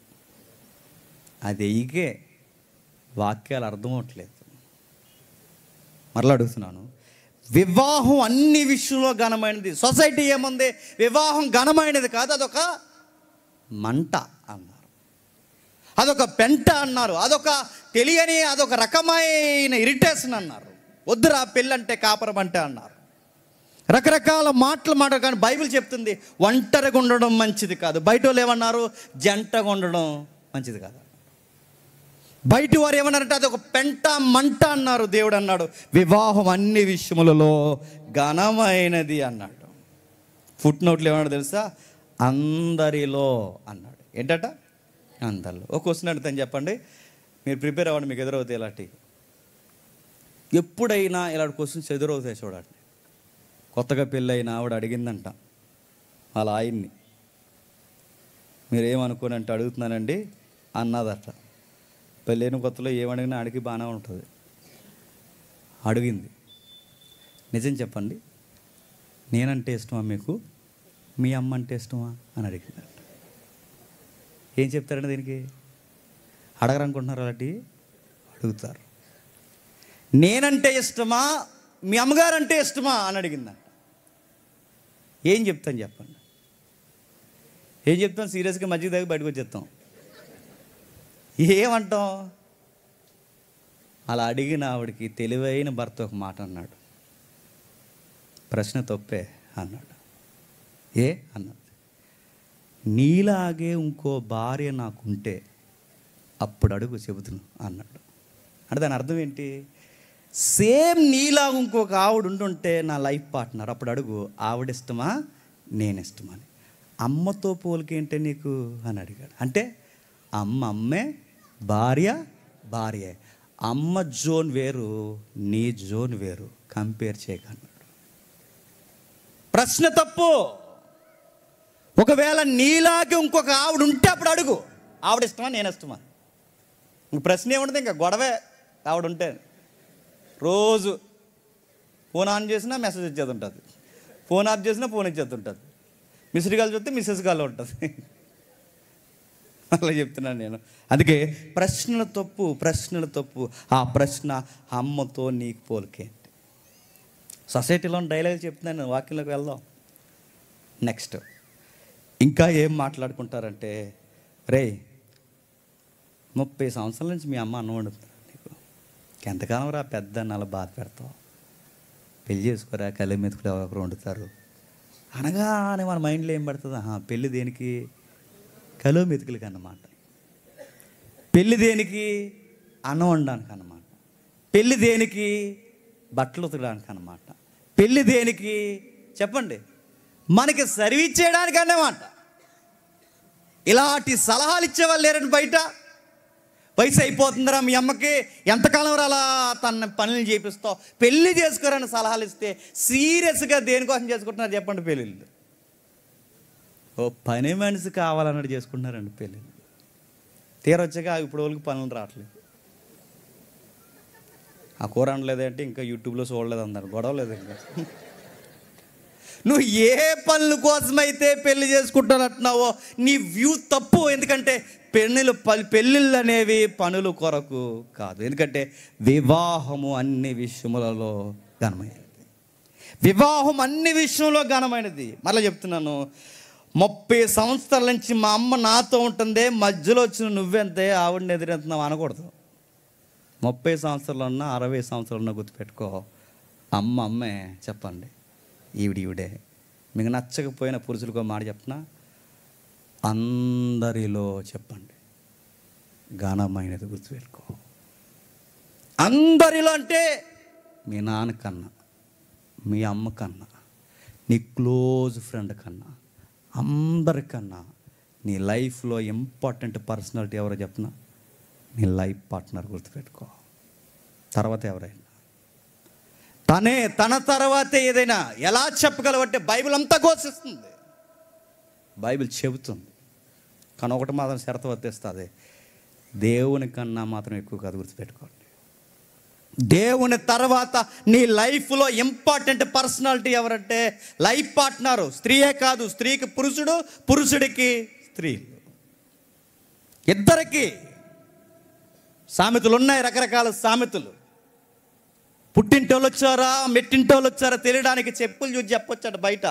A: అది ఎయ్యకే వాక్యాలు అర్థమవట్లేదు మరలా అడుగుతున్నాను వివాహం అన్ని విషయంలో ఘనమైనది సొసైటీ ఏముంది వివాహం ఘనమైనది కాదు అదొక మంట అన్నారు అదొక పెంట అన్నారు అదొక తెలియని అదొక రకమైన ఇరిటేషన్ అన్నారు వద్దురా పెళ్ళంటే కాపురం అంటే అన్నారు రకరకాల మాటలు మాట కానీ బైబిల్ చెప్తుంది ఒంటరిగా ఉండడం మంచిది కాదు బయట వాళ్ళు ఏమన్నారు జంటగా ఉండడం మంచిది కాదు బయట వారు ఏమన్నారంటే అది ఒక పెంట మంట అన్నారు దేవుడు అన్నాడు వివాహం అన్ని విషయములలో ఘనమైనది అన్నాడు ఫుట్ నోట్లు ఏమన్నాడు తెలుసా అందరిలో అన్నాడు ఏంటట అందరిలో ఒక క్వశ్చన్ అడుగుతాను చెప్పండి మీరు ప్రిపేర్ అవ్వండి మీకు ఎదురవుతాయి ఇలాంటి ఎప్పుడైనా ఇలాంటి క్వశ్చన్స్ ఎదురవుతాయి చూడండి కొత్తగా పెళ్ళైన ఆవిడ అడిగిందంట అలా ఆయన్ని మీరేమనుకోని అంటే అడుగుతున్నానండి అన్నదట పెళ్ళైన కొత్తలో ఏమడిగినా అడిగి బాగానే ఉంటుంది అడిగింది నిజం చెప్పండి నేనంటే ఇష్టమా మీకు మీ అమ్మ అంటే ఇష్టమా అని అడిగిందంట ఏం చెప్తారండి దీనికి అడగరనుకుంటున్నారు అలాంటి అడుగుతారు నేనంటే ఇష్టమా మీ అమ్మగారంటే ఇష్టమా అని అడిగిందంట ఏం చెప్తాను చెప్పండి ఏం చెప్తాం సీరియస్గా మజ్జిగ దగ్గర బయటకు వచ్చేస్తాం ఏమంటాం అలా అడిగిన ఆవిడకి తెలివైన భర్త ఒక మాట అన్నాడు ప్రశ్న తప్పే అన్నాడు ఏ అన్నది నీలాగే ఇంకో భార్య నాకుంటే అప్పుడు అడుగు చెబుతును అన్నాడు అంటే దాని అర్థం ఏంటి సేమ్ నీలా ఇంకొక ఆవిడ ఉంటుంటే నా లైఫ్ పార్ట్నర్ అప్పుడు అడుగు ఆవిడ ఇష్టమా నేను ఇష్టమా అని అమ్మతో పోలికేంటే నీకు అని అడిగాడు అంటే అమ్మ అమ్మే భార్య భార్యే అమ్మ జోన్ వేరు నీ జోన్ వేరు కంపేర్ చేయకన్నాడు ప్రశ్న తప్పు ఒకవేళ నీలాగే ఇంకొక ఆవిడ ఉంటే అప్పుడు అడుగు ఆవిడ ఇష్టమా నేను ఇష్టమా ఇంక ప్రశ్న ఏముంటుంది ఇంకా గొడవే ఆవిడ ఉంటే రోజు ఫోన్ ఆన్ చేసినా మెసేజ్ వచ్చేది ఉంటుంది ఫోన్ ఆఫ్ చేసినా ఫోన్ ఇచ్చేది ఉంటుంది మిస్డ్ కాల్ చూస్తే మిస్సెస్ కాల్ ఉంటుంది అలా చెప్తున్నాను నేను అందుకే ప్రశ్నల తప్పు ప్రశ్నల తప్పు ఆ ప్రశ్న అమ్మతో నీకు పోలికేంటి సొసైటీలో డైలాగ్ చెప్తున్నాను నేను వాక్యంలోకి వెళ్దాం నెక్స్ట్ ఇంకా ఏం మాట్లాడుకుంటారంటే రే ముప్పై సంవత్సరాల నుంచి మీ అమ్మ అన్నం వండుతున్నారు నీకు ఎంతకాలం రా పెద్ద నల్ల బాధ పెడతావు పెళ్లి చేసుకోరా కళ్ళ మీద కూడా ఒకరు వండుతారు అనగానే మన మైండ్లో ఏం పడుతుంది ఆహా, పెళ్లి దేనికి కలో మెతుకులకి అన్నమాట పెళ్లి దేనికి అన్నం వండడానికి అన్నమాట పెళ్లి దేనికి బట్టలు ఉతకడానికి అన్నమాట పెళ్లి దేనికి చెప్పండి మనకి సర్వీస్ చేయడానికి అన్నమాట ఇలాంటి సలహాలు ఇచ్చేవాళ్ళు లేరండి బయట వయసు అయిపోతుందిరా మీ అమ్మకి ఎంతకాలం రా అలా తన పనులు చేపిస్తావు పెళ్లి చేసుకోరని సలహాలు ఇస్తే సీరియస్గా దేనికోసం చేసుకుంటున్నారు చెప్పండి పెళ్ళిళ్ళు ఓ పని మనిషి కావాలన్నట్టు చేసుకుంటున్నారండి పెళ్ళిళ్ళు తీరొచ్చాక ఇప్పుడు వాళ్ళకి పనులు రావట్లేదు ఆ కూర అనలేదంటే ఇంకా యూట్యూబ్లో చూడలేదు అన్నారు గొడవ లేదు ఇంకా నువ్వు ఏ పనుల కోసమైతే పెళ్లి చేసుకుంటానంటున్నావో నీ వ్యూ తప్పు ఎందుకంటే పెళ్ళిళ్ళు పల్ పెళ్ళిళ్ళు అనేవి పనుల కొరకు కాదు ఎందుకంటే వివాహము అన్ని విషయములలో ఘనమైనది వివాహం అన్ని విషయంలో ఘనమైనది మరలా చెప్తున్నాను ముప్పై సంవత్సరాల నుంచి మా అమ్మ నాతో ఉంటుందే మధ్యలో వచ్చిన నువ్వెంతే ఆవిడని ఎదురెళ్తున్నావు అనకూడదు ముప్పై సంవత్సరాలు ఉన్నా అరవై సంవత్సరాలు ఉన్నా గుర్తుపెట్టుకో అమ్మ అమ్మే చెప్పండి ఈవిడ ఈవిడే మీకు నచ్చకపోయిన పురుషులకు మాట చెప్పనా అందరిలో చెప్పండి ఘనమైనది గుర్తుపెట్టుకో అందరిలో అంటే మీ నాన్న కన్నా మీ అమ్మ కన్నా నీ క్లోజ్ ఫ్రెండ్ కన్నా అందరికన్నా నీ లైఫ్లో ఇంపార్టెంట్ పర్సనాలిటీ ఎవరో చెప్పనా నీ లైఫ్ పార్ట్నర్ గుర్తుపెట్టుకో తర్వాత ఎవరైనా తనే తన తర్వాతే ఏదైనా ఎలా చెప్పగలవంటే బైబిల్ అంతా ఘోషిస్తుంది బైబిల్ చెబుతుంది కానీ ఒకటి మాత్రం షరత వర్తిస్తుంది దేవుని కన్నా మాత్రం ఎక్కువ కాదు గుర్తుపెట్టుకోండి దేవుని తర్వాత నీ లైఫ్లో ఇంపార్టెంట్ పర్సనాలిటీ ఎవరంటే లైఫ్ పార్ట్నరు స్త్రీయే కాదు స్త్రీకి పురుషుడు పురుషుడికి స్త్రీ ఇద్దరికి సామెతలు ఉన్నాయి రకరకాల సామెతలు పుట్టింటోళ్ళు వచ్చారా మెట్టింటోళ్ళు వచ్చారా తెలియడానికి చెప్పులు చూసి చెప్పొచ్చాడు బయట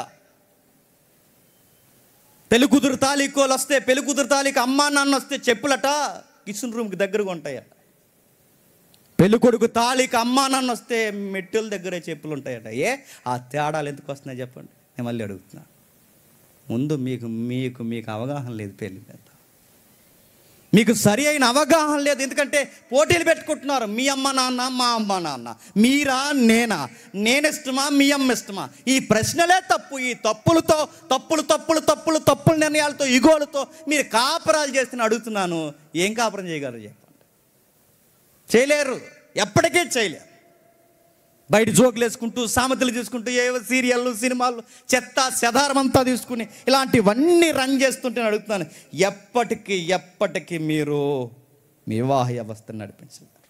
A: పెళ్ళికూతురు తాళీకోలు వస్తే పెళ్ళికూతురు తాళీకి అమ్మా నాన్న వస్తే చెప్పులట కిచెన్ రూమ్కి దగ్గరగా ఉంటాయట పెళ్ళికొడుకు తాళికి అమ్మా నాన్న వస్తే మెట్టుల దగ్గరే చెప్పులు ఉంటాయట ఏ ఆ తేడాలు ఎందుకు వస్తున్నాయి చెప్పండి నేను మళ్ళీ అడుగుతున్నా ముందు మీకు మీకు మీకు అవగాహన లేదు పెళ్ళి మీద మీకు సరి అయిన అవగాహన లేదు ఎందుకంటే పోటీలు పెట్టుకుంటున్నారు మీ అమ్మ నాన్న మా అమ్మ నాన్న మీరా నేనా నేను ఇష్టమా మీ అమ్మ ఇష్టమా ఈ ప్రశ్నలే తప్పు ఈ తప్పులతో తప్పులు తప్పులు తప్పులు తప్పుల నిర్ణయాలతో ఇగోలతో మీరు కాపురాలు చేస్తున్న అడుగుతున్నాను ఏం కాపురం చేయగలరు చెప్పండి చేయలేరు ఎప్పటికీ చేయలేరు బయట జోకులు వేసుకుంటూ సామెతలు తీసుకుంటూ ఏవో సీరియళ్ళు సినిమాలు చెత్త చెదారం అంతా తీసుకుని ఇలాంటివన్నీ రన్ చేస్తుంటే నేను అడుగుతున్నాను ఎప్పటికీ ఎప్పటికీ మీరు మీ వివాహ వ్యవస్థను నడిపించలేరు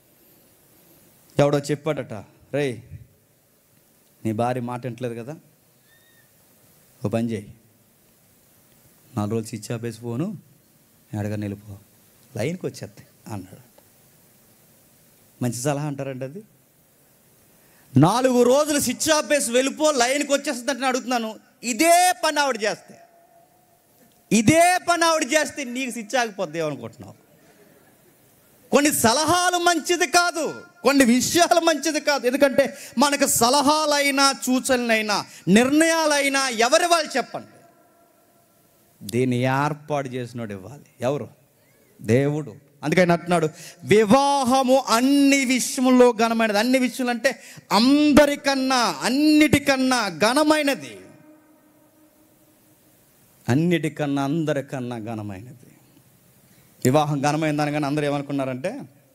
A: ఎవడో చెప్పాడట రేయ్ నీ భార్య మాట వింటలేదు కదా ఓ పని చేయి నాలుగు రోజులు స్విచ్ ఆఫ్ వేసి ఫోను ఎడగా నిలిపో లైన్కి వచ్చేస్తాయి అన్నాడు మంచి సలహా అంటారండి అది నాలుగు రోజులు స్విచ్ ఆఫ్ వేసి వెళ్ళిపో లైన్కి వచ్చేస్తుందంటే నేను అడుగుతున్నాను ఇదే పని ఆవిడ చేస్తే ఇదే పని ఆవిడ చేస్తే నీకు స్విచ్ ఆగిపోద్ది ఏమనుకుంటున్నావు కొన్ని సలహాలు మంచిది కాదు కొన్ని విషయాలు మంచిది కాదు ఎందుకంటే మనకు సలహాలైనా సూచనలైనా నిర్ణయాలైనా ఎవరి వాళ్ళు చెప్పండి దీన్ని ఏర్పాటు చేసినోడు ఇవ్వాలి ఎవరు దేవుడు అందుకని అంటున్నాడు వివాహము అన్ని విషయంలో ఘనమైనది అన్ని విషయాలు అంటే అందరికన్నా అన్నిటికన్నా ఘనమైనది అన్నిటికన్నా అందరికన్నా ఘనమైనది వివాహం ఘనమైందని కానీ అందరూ ఏమనుకున్నారంటే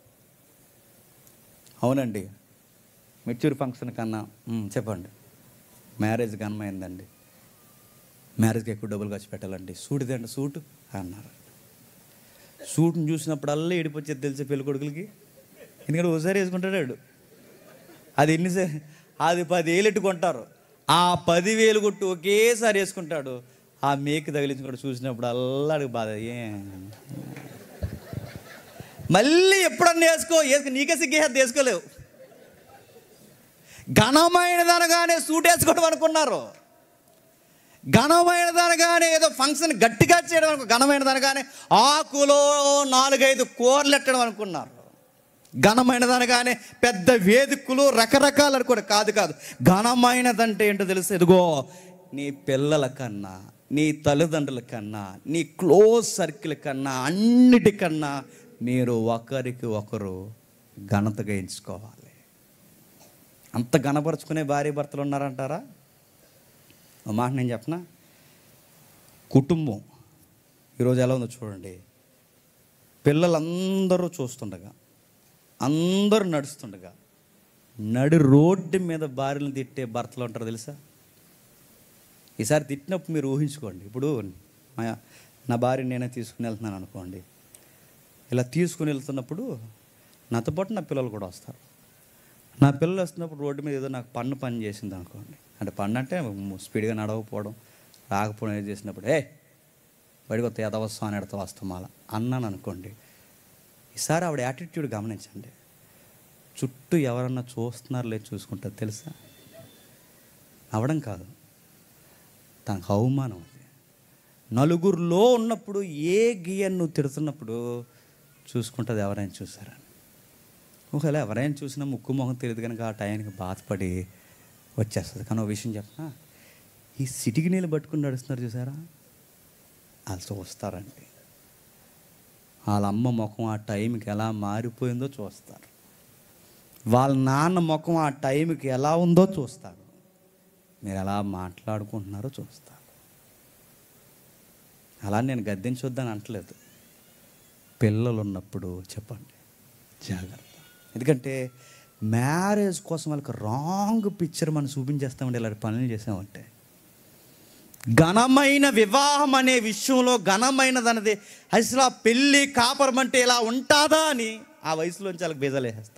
A: అవునండి మెచ్యూర్ ఫంక్షన్ కన్నా "ఉమ్, చెప్పండి మ్యారేజ్ ఘనమైందండి మ్యారేజ్కి ఎక్కువ డబ్బులు ఖర్చు పెట్టాలండి సూట్ ఇదండి సూటు అన్నారు సూట్ని చూసినప్పుడల్లా ఏడిపోచ్చేది తెలిసే పెళ్లి కొడుకులకి ఎందుకంటే ఒకసారి వేసుకుంటాడు వాడు. అది ఎన్నిసారి అది పదివేలు ఎట్టుకుంటారు ఆ పదివేలు కొట్టు ఒకేసారి వేసుకుంటాడు ఆ మేకు తగిలించుకుంటూ చూసినప్పుడు అల్లాడికి బాధ ఏ మళ్ళీ ఎప్పుడన్నా వేసుకో వేసుకో నీకే సిగ్గేది వేసుకోలేవు ఘనమైనదనగానే సూట్ వేసుకోవడం అనుకున్నారు ఘనమైనదనగానే ఏదో ఫంక్షన్ గట్టిగా చేయడం అనుకో ఘనమైనదనగానే ఆకులో నాలుగైదు కూరలు ఎట్టడం అనుకున్నారు ఘనమైనదనగానే పెద్ద వేదికలు రకరకాలు అనుకోండి కాదు కాదు ఘనమైనదంటే ఏంటో తెలుసు ఇదిగో నీ పిల్లల కన్నా నీ తల్లిదండ్రుల కన్నా నీ క్లోజ్ సర్కిల్ కన్నా అన్నిటికన్నా మీరు ఒకరికి ఒకరు ఘనతగా ఎంచుకోవాలి అంత ఘనపరుచుకునే భార్య భర్తలు ఉన్నారంటారా ఒక మాట నేను చెప్పనా కుటుంబం ఈరోజు ఎలా ఉందో చూడండి పిల్లలందరూ చూస్తుండగా అందరూ నడుస్తుండగా నడి రోడ్డు మీద భార్యలను తిట్టే భర్తలు ఉంటారు తెలుసా ఈసారి తిట్టినప్పుడు మీరు ఊహించుకోండి ఇప్పుడు మా నా భార్య నేనే తీసుకుని వెళ్తున్నాను అనుకోండి ఇలా తీసుకుని వెళ్తున్నప్పుడు నాతో పాటు నా పిల్లలు కూడా వస్తారు నా పిల్లలు వస్తున్నప్పుడు రోడ్డు మీద ఏదో నాకు పన్ను పని చేసింది అనుకోండి అంటే పన్ను అంటే స్పీడ్గా నడవకపోవడం రాకపోవడం ఏది చేసినప్పుడు ఏ బయటకు వస్తే ఎదవస్తా అని ఎడతా వస్తాం అలా అన్నాను అనుకోండి ఈసారి ఆవిడ యాటిట్యూడ్ గమనించండి చుట్టూ ఎవరన్నా చూస్తున్నారు లేదు చూసుకుంటారు తెలుసా అవడం కాదు తనకు అవమానం అది నలుగురిలో ఉన్నప్పుడు ఏ గియన్ నువ్వు తిడుతున్నప్పుడు చూసుకుంటుంది ఎవరైనా చూసారా ఒకవేళ ఎవరైనా చూసినా ముక్కు మొహం తెలియదు కనుక ఆ టైంకి బాధపడి వచ్చేస్తుంది కానీ ఒక విషయం చెప్పనా ఈ సిటికి నీళ్ళు పట్టుకుని నడుస్తున్నారు చూసారా వాళ్ళు చూస్తారండి వాళ్ళ అమ్మ ముఖం ఆ టైంకి ఎలా మారిపోయిందో చూస్తారు వాళ్ళ నాన్న ముఖం ఆ టైంకి ఎలా ఉందో చూస్తారు మీరు ఎలా మాట్లాడుకుంటున్నారో చూస్తారు అలా నేను గద్దించొద్దని అంటలేదు పిల్లలు ఉన్నప్పుడు చెప్పండి జాగ్రత్త ఎందుకంటే మ్యారేజ్ కోసం వాళ్ళకి రాంగ్ పిక్చర్ మనం చూపించేస్తామండి ఇలాంటి పనులు చేసామంటే ఘనమైన వివాహం అనే విషయంలో ఘనమైనదన్నది అసలు ఆ పెళ్ళి కాపరం అంటే ఇలా ఉంటుందా అని ఆ వయసులోంచి వాళ్ళకి బీజాలు వేసేస్తాం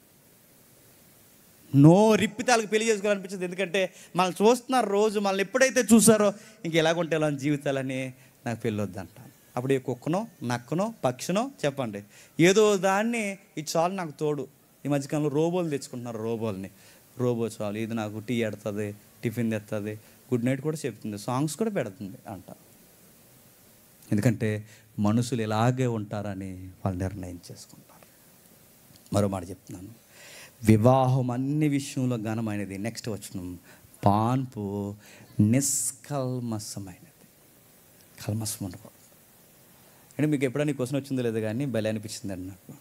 A: నో రిప్పితే వాళ్ళకి పెళ్లి చేసుకోవాలనిపించదు ఎందుకంటే మనల్ని చూస్తున్నారు రోజు మనల్ని ఎప్పుడైతే చూసారో ఇంక ఎలాగుంటే ఇలా జీవితాలని నాకు పెళ్ళి వద్దంటాను అప్పుడు ఏ కుక్కనో నక్కనో పక్షినో చెప్పండి ఏదో దాన్ని ఇది చాలు నాకు తోడు ఈ మధ్యకాలంలో రోబోలు తెచ్చుకుంటున్నారు రోబోల్ని రోబో చాలు ఇది నాకు టీ ఎడుతుంది టిఫిన్ తెస్తుంది గుడ్ నైట్ కూడా చెప్తుంది సాంగ్స్ కూడా పెడుతుంది అంట ఎందుకంటే మనుషులు ఇలాగే ఉంటారని వాళ్ళు నిర్ణయం చేసుకుంటారు మరో మాట చెప్తున్నాను వివాహం అన్ని విషయంలో ఘనమైనది నెక్స్ట్ వచ్చిన పాన్పు నిష్కల్మసమైనది కల్మసం ఉండకూడదు అంటే మీకు ఎప్పుడైనా క్వశ్చన్ వచ్చిందో లేదో కానీ భలే అనిపించింది అండి నాకు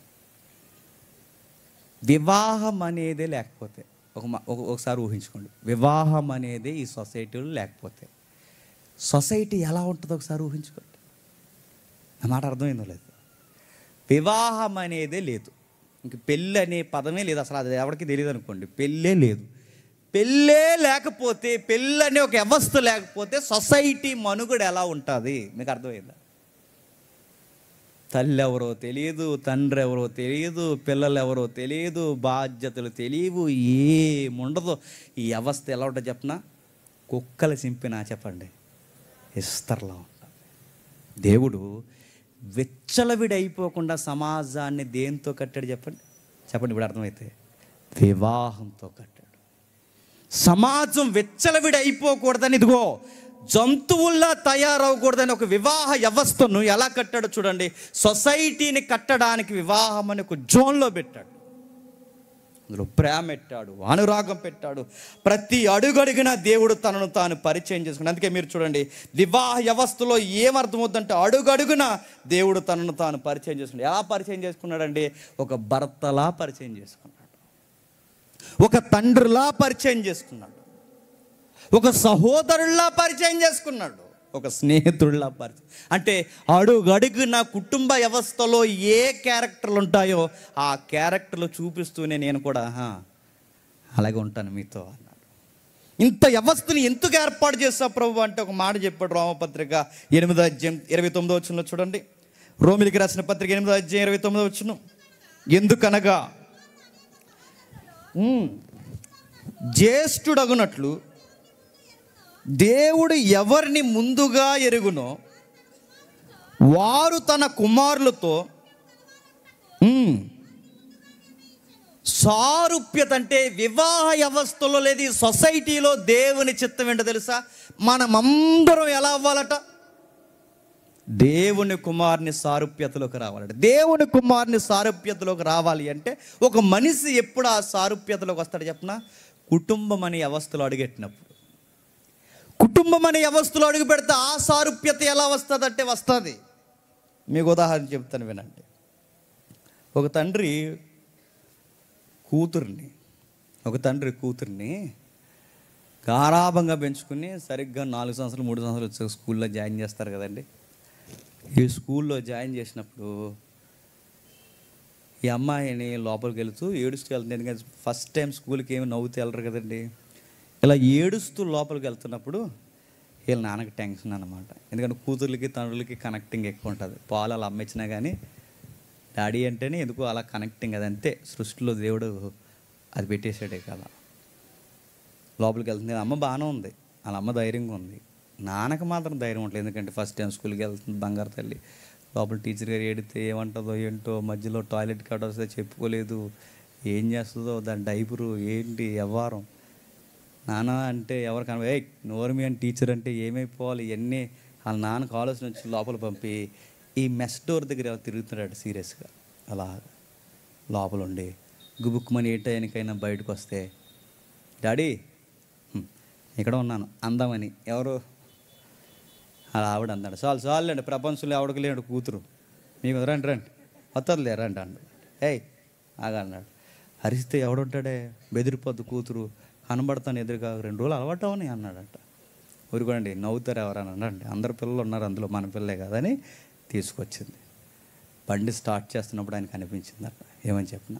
A: వివాహం అనేదే లేకపోతే ఒక మా- ఒక- ఒకసారి ఊహించుకోండి వివాహం అనేది ఈ సొసైటీలో లేకపోతే సొసైటీ ఎలా ఉంటుందో ఒకసారి ఊహించుకోండి నా మాట అర్థమైందో లేదు వివాహం అనేదే లేదు ఇంక పెళ్ళి అనే పదమే లేదు అసలు అది ఎవరికి తెలియదు అనుకోండి పెళ్ళే లేదు పెళ్ళే లేకపోతే పెళ్ళి అనే ఒక వ్యవస్థ లేకపోతే సొసైటీ మనుగడ ఎలా ఉంటుంది మీకు అర్థమైందా తల్లి ఎవరో తెలియదు తండ్రి ఎవరో తెలియదు పిల్లలు ఎవరో తెలియదు బాధ్యతలు తెలియవు ఏముండదు ఈ వ్యవస్థ ఎలా ఉంటుందో చెప్పనా కుక్కలు చింపినా చెప్పండి ఇస్తర్లా ఉంటుంది దేవుడు విచ్చలవిడి అయిపోకుండా సమాజాన్ని దేంతో కట్టాడు చెప్పండి చెప్పండి ఇప్పుడు అర్థమైతే వివాహంతో కట్టాడు సమాజం విచ్చలవిడి అయిపోకూడదని ఇదిగో జంతువుల్లా తయారవకూడదని ఒక వివాహ వ్యవస్థను ఎలా కట్టాడో చూడండి సొసైటీని కట్టడానికి వివాహం అని ఒక జోన్లో పెట్టాడు అందులో ప్రేమ పెట్టాడు అనురాగం పెట్టాడు ప్రతి అడుగడుగున దేవుడు తనను తాను పరిచయం చేసుకున్నాడు అందుకే మీరు చూడండి వివాహ వ్యవస్థలో ఏమర్థమవుతుందంటే అడుగడుగున దేవుడు తనను తాను పరిచయం చేసుకున్నాడు ఎలా పరిచయం చేసుకున్నాడండి ఒక భర్తలా పరిచయం చేసుకున్నాడు ఒక తండ్రిలా పరిచయం చేసుకున్నాడు ఒక సహోదరుల్లా పరిచయం చేసుకున్నాడు ఒక స్నేహితుడిలా పరిచయం అంటే అడుగడుగున కుటుంబ వ్యవస్థలో ఏ క్యారెక్టర్లు ఉంటాయో ఆ క్యారెక్టర్లు చూపిస్తూనే నేను కూడా "ఆహా, అలాగే ఉంటాను మీతో అన్నాడు ఇంత వ్యవస్థని ఎందుకు ఏర్పాటు చేస్తావు ప్రభు అంటే ఒక మాట చెప్పాడు రోమపత్రిక ఎనిమిదో అధ్యాయం ఇరవై తొమ్మిదో వచ్చిన చూడండి రోమిలికి రాసిన పత్రిక ఎనిమిదో అధ్యాయం ఇరవై తొమ్మిదో వచ్చిన ఎందుకనగా ఉమ్, జ్యేష్ఠుడగునట్లు దేవుడు ఎవరిని ముందుగా ఎరుగునో వారు తన కుమారులతో ఉమ్, సారూప్యత అంటే వివాహ వ్యవస్థలో లేదు ఈ సొసైటీలో దేవుని చిత్తం ఏంటో తెలుసా మనమందరం ఎలా అవ్వాలట దేవుని కుమారుని సారూప్యతలోకి రావాలంటే దేవుని కుమారుని సారూప్యతలోకి రావాలి అంటే ఒక మనిషి ఎప్పుడు ఆ సారూప్యతలోకి వస్తాడు చెప్పనా కుటుంబం అనే వ్యవస్థలో అడుగెట్టినప్పుడు కుటుంబం అనే వ్యవస్థలో అడుగు పెడితే ఆ సారూప్యత ఎలా వస్తుంది అంటే వస్తుంది మీకు ఉదాహరణ చెప్తాను వినండి ఒక తండ్రి కూతుర్ని ఒక తండ్రి కూతుర్ని గారాభంగా పెంచుకుని సరిగ్గా నాలుగు సంవత్సరాలు మూడు సంవత్సరాలు వచ్చే స్కూల్లో జాయిన్ చేస్తారు కదండి ఈ స్కూల్లో జాయిన్ చేసినప్పుడు ఈ అమ్మాయిని లోపలికి వెళుతూ ఏడుస్తూ వెళ్తుంది ఎందుకంటే ఫస్ట్ టైం స్కూల్కి ఏమి నవ్వుతూ వెళ్ళరు కదండి ఇలా ఏడుస్తూ లోపలికి వెళ్తున్నప్పుడు వీళ్ళ నాన్నకి టెన్షన్ అనమాట ఎందుకంటే కూతుర్లకి తండ్రులకి కనెక్టింగ్ ఎక్కువ ఉంటుంది పాలు అలా అమ్మించినా కానీ డాడీ అంటేనే ఎందుకో అలా కనెక్టింగ్ అది అంతే సృష్టిలో దేవుడు అది పెట్టేసాడే కదా లోపలికి వెళ్తుంది అమ్మ బాగానే ఉంది వాళ్ళ అమ్మ ధైర్యంగా ఉంది నాన్నకు మాత్రం ధైర్యం ఉంటుంది ఎందుకంటే ఫస్ట్ టైం స్కూల్కి వెళ్తుంది బంగారు తల్లి లోపల టీచర్ గారు ఏడితే ఏమంటుందో ఏంటో మధ్యలో టాయిలెట్ కాడ వస్తే చెప్పుకోలేదు ఏం చేస్తుందో దాని డైపరు ఏంటి వ్యవహారం నాన్న అంటే ఎవరు కన ఏ నోర్మి అని టీచర్ అంటే ఏమైపోవాలి ఇవన్నీ వాళ్ళ నాన్నకు ఆలోచన వచ్చి లోపల పంపి ఈ మెస్ డోర్ దగ్గర ఎవరు తిరుగుతున్నాడు సీరియస్గా అలా లోపల ఉండి గుబుక్కుమని ఏ టైంకైనా బయటకు వస్తే డాడీ "హ్మ్, ఇక్కడ ఉన్నాను అందమని ఎవరు అలా ఆవిడ అన్నాడు చాలు చాలండి ప్రపంచంలో ఎవడికి లేడు కూతురు మీకు రండి రండి వస్తుంది రండి అన్నాడు ఏయ్ ఆగా అన్నాడు అరిస్తే ఎవడుంటాడే బెదిరిపోద్దు కూతురు కనబడతాను ఎదురుగా రెండు రోజులు అలవాటు అవని అన్నాడట ఊరుకోండి నవ్వుతారు ఎవరన్నా అనండి అందరు పిల్లలు ఉన్నారు అందులో మన పిల్లలే కదని తీసుకొచ్చింది బండి స్టార్ట్ చేస్తున్నప్పుడు ఆయనకు అనిపించింది అక్కడ ఏమని చెప్పిన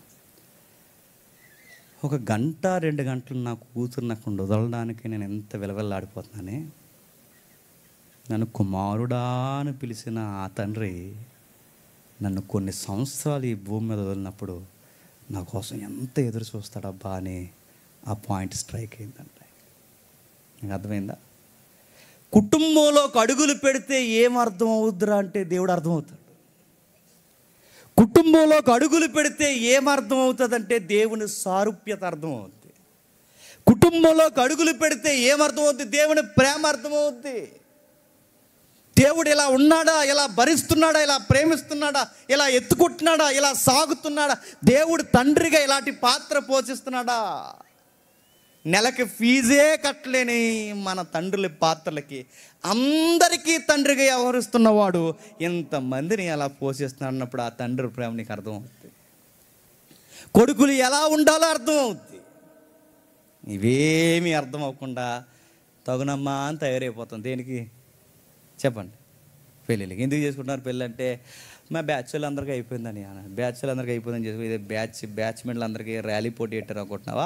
A: ఒక గంట రెండు గంటలు నా కూతురు నాకు వదలడానికి నేను ఎంత విలవెల్లాడిపోతున్నానే నన్ను కుమారుడా అని పిలిచిన ఆ తండ్రి నన్ను కొన్ని సంవత్సరాలు ఈ భూమి మీద వదిలినప్పుడు నా కోసం ఎంత ఎదురు చూస్తాడబ్బా అని ఆ పాయింట్ స్ట్రైక్ అయిందంటే నీకు అర్థమైందా కుటుంబంలోకి అడుగులు పెడితే ఏం అర్థం అవుద్దిరా అంటే దేవుడు అర్థమవుతాడు కుటుంబంలోకి అడుగులు పెడితే ఏం అర్థం అవుతుందంటే దేవుని సారూప్యత అర్థం అవుద్ది కుటుంబంలోకి అడుగులు పెడితే ఏమర్థం అవుద్ది దేవుని ప్రేమ అర్థమవుద్ది దేవుడు ఇలా ఉన్నాడా ఇలా భరిస్తున్నాడా ఇలా ప్రేమిస్తున్నాడా ఇలా ఎత్తుకుంటున్నాడా ఇలా సాగుతున్నాడా దేవుడు తండ్రిగా ఇలాంటి పాత్ర పోషిస్తున్నాడా నెలకి ఫీజే కట్టలేని మన తండ్రుల పాత్రలకి అందరికీ తండ్రిగా వ్యవహరిస్తున్నవాడు ఇంతమందిని ఎలా పోషిస్తున్నాడు అన్నప్పుడు ఆ తండ్రి ప్రేమ నీకు అర్థమవుతుంది కొడుకులు ఎలా ఉండాలో అర్థమవుద్ది ఇవేమీ అర్థం అవ్వకుండా తగునమ్మా అని తయారైపోతాం దేనికి చెప్పండి పెళ్ళిళ్ళకి ఎందుకు చేసుకుంటున్నారు పెళ్ళి అంటే మా బ్యాచ్లు అందరికీ అయిపోయిందని అన్న బ్యాచ్లు అందరికీ అయిపోయిందని చేసుకుని ఇదే బ్యాచ్ బ్యాచ్మెంట్లు అందరికీ ర్యాలీ పోటీ పెట్టారు అనుకుంటున్నావా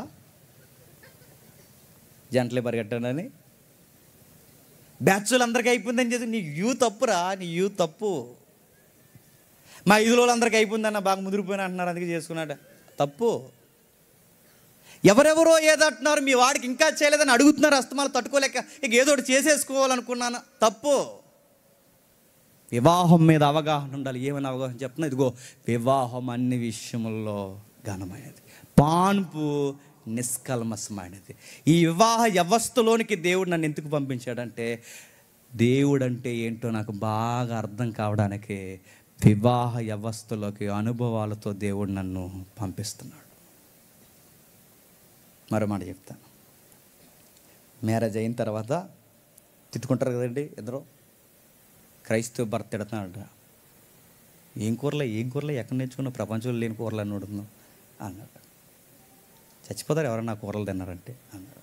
A: జంటలే పరిగెట్టానని బ్యాచ్లు అందరికీ అయిపోయిందని చేసి నీ యూ తప్పురా నీ యూ తప్పు మా ఐదులో అందరికీ అయిపోయిందన్న బాగా ముదిరిపోయినా అంటున్నారు అందుకే చేసుకున్నాడు తప్పు ఎవరెవరో ఏదంటున్నారు మీ వాడికి ఇంకా చేయలేదని అడుగుతున్నారు అస్తమాలు తట్టుకోలేక ఇక ఏదో ఒకటి చేసేసుకోవాలనుకున్నాను తప్పు వివాహం మీద అవగాహన ఉండాలి ఏమైనా అవగాహన చెప్తున్నా ఇదిగో వివాహం అన్ని విషయముల్లో ఘనమైనది పాన్పు నిష్కల్మసమైనది ఈ వివాహ వ్యవస్థలోనికి దేవుడు నన్ను ఎందుకు పంపించాడంటే దేవుడు అంటే ఏంటో నాకు బాగా అర్థం కావడానికి వివాహ వ్యవస్థలోకి అనుభవాలతో దేవుడు నన్ను పంపిస్తున్నాడు మరో మాట చెప్తాను మ్యారేజ్ అయిన తర్వాత తిట్టుకుంటారు కదండి ఇద్దరు క్రైస్తవ భర్త తిడుతున్నాడు ఏం కూరలే ఏం కూరలే ఎక్కడ నేర్చుకున్నావు ప్రపంచంలో లేని కూరలు అని అడుగుతున్నావు అన్నాడు చచ్చిపోతారు ఎవరన్నా కూరలు తిన్నారంటే అన్నాడు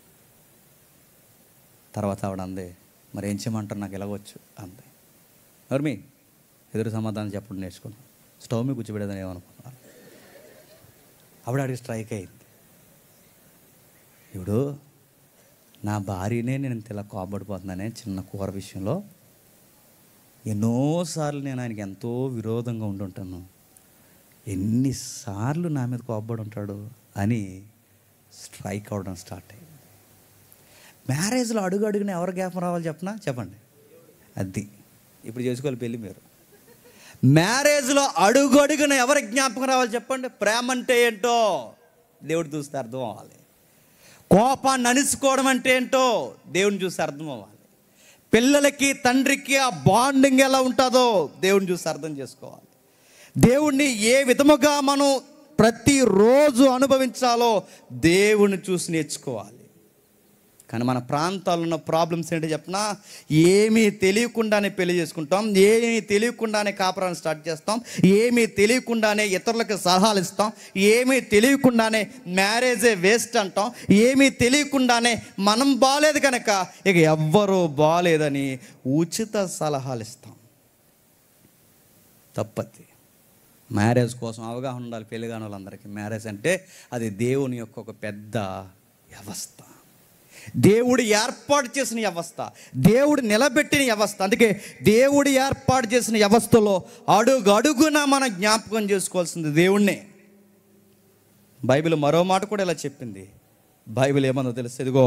A: తర్వాత ఆవిడ అంది మరి ఏం చేయమంటారు నాకు ఎలాగొచ్చు అంది ఎవరు మీ ఎదురు సమాధానం చెప్పడం నేర్చుకున్నాను స్టవ్ మీద కూర్చోబెడదని ఏమనుకున్నాను ఆవిడ అడిగి స్ట్రైక్ అయింది ఇప్పుడు నా భార్యనే నేను ఇంత ఇలా కోపడిపోతున్నానే చిన్న కూర విషయంలో ఎన్నోసార్లు నేను ఆయనకి ఎంతో విరోధంగా ఉండుంటాను ఎన్నిసార్లు నా మీద కోపడి ఉంటాడు అని స్ట్రైక్ అవడం స్టార్ట్ అయ్యింది మ్యారేజ్లో అడుగు అడుగున ఎవరు జ్ఞాపకం రావాలి చెప్పనా చెప్పండి అది ఇప్పుడు చేసుకోవాలి పెళ్ళి మీరు మ్యారేజ్లో అడుగు అడుగున ఎవరి జ్ఞాపకం రావాలి చెప్పండి ప్రేమ అంటే ఏంటో దేవుడు చూస్తే అర్థం అవ్వాలి కోపాన్ని అణుచుకోవడం అంటే ఏంటో దేవుని చూసి అర్థం అవ్వాలి పిల్లలకి తండ్రికి ఆ బాండింగ్ ఎలా ఉంటుందో దేవుని చూసి అర్థం చేసుకోవాలి దేవుణ్ణి ఏ విధముగా మనం ప్రతిరోజు అనుభవించాలో దేవుని చూసి నేర్చుకోవాలి కానీ మన ప్రాంతాల్లో ఉన్న ప్రాబ్లమ్స్ ఏంటో చెప్పినా ఏమీ తెలియకుండానే పెళ్లి చేసుకుంటాం ఏమీ తెలియకుండానే కాపురాన్ని స్టార్ట్ చేస్తాం ఏమీ తెలియకుండానే ఇతరులకు సలహాలు ఇస్తాం ఏమీ తెలియకుండానే మ్యారేజే వేస్ట్ అంటాం ఏమీ తెలియకుండానే మనం బాగాలేదు కనుక ఇక ఎవ్వరూ బాగాలేదని ఉచిత సలహాలు ఇస్తాం తప్పది మ్యారేజ్ కోసం అవగాహన ఉండాలి పెళ్లి కాని వాళ్ళందరికీ మ్యారేజ్ అంటే అది దేవుని యొక్క ఒక పెద్ద వ్యవస్థ దేవుడు ఏర్పాటు చేసిన వ్యవస్థ దేవుడు నిలబెట్టిన వ్యవస్థ అందుకే దేవుడు ఏర్పాటు చేసిన వ్యవస్థలో అడుగు అడుగున మనం జ్ఞాపకం చేసుకోవాల్సింది దేవుణ్ణే బైబిల్ మరో మాట కూడా ఇలా చెప్పింది బైబిల్ ఏమన్నా తెలుసు ఇదిగో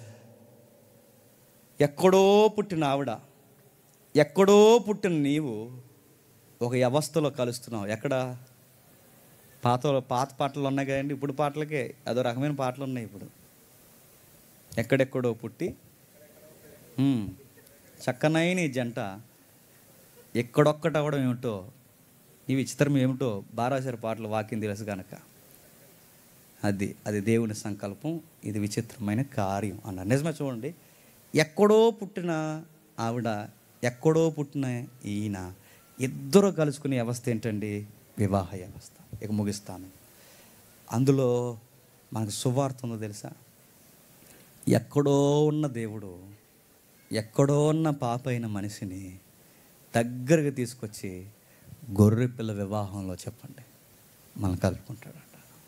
A: ఎక్కడో పుట్టిన ఆవిడ ఎక్కడో పుట్టిన నీవు ఒక వ్యవస్థలో కలుస్తున్నావు ఎక్కడ పాత పాత పాటలు ఉన్నాయి కదండి ఇప్పుడు పాటలకే అదో రకమైన పాటలు ఉన్నాయి ఇప్పుడు ఎక్కడెక్కడో పుట్టి ఉమ్, చక్కనైన ఈ జంట ఎక్కడొక్కట అవ్వడం ఏమిటో ఈ విచిత్రం ఏమిటో బారాసారి పాటలు వాక్యం తెలుసు కనుక అది అది దేవుని సంకల్పం ఇది విచిత్రమైన కార్యం అన్నారు నిజమే చూడండి ఎక్కడో పుట్టిన ఆవిడ ఎక్కడో పుట్టిన ఈయన ఇద్దరు కలుసుకునే వ్యవస్థ ఏంటండి వివాహ వ్యవస్థ ఇక ముగిస్తాను అందులో మనకు సువార్త ఉందో తెలుసా ఎక్కడో ఉన్న దేవుడు ఎక్కడో ఉన్న పాప అయిన మనిషిని దగ్గరకు తీసుకొచ్చి గొర్రె పిల్ల వివాహంలో చెప్పండి మనం కలుపుకుంటాడట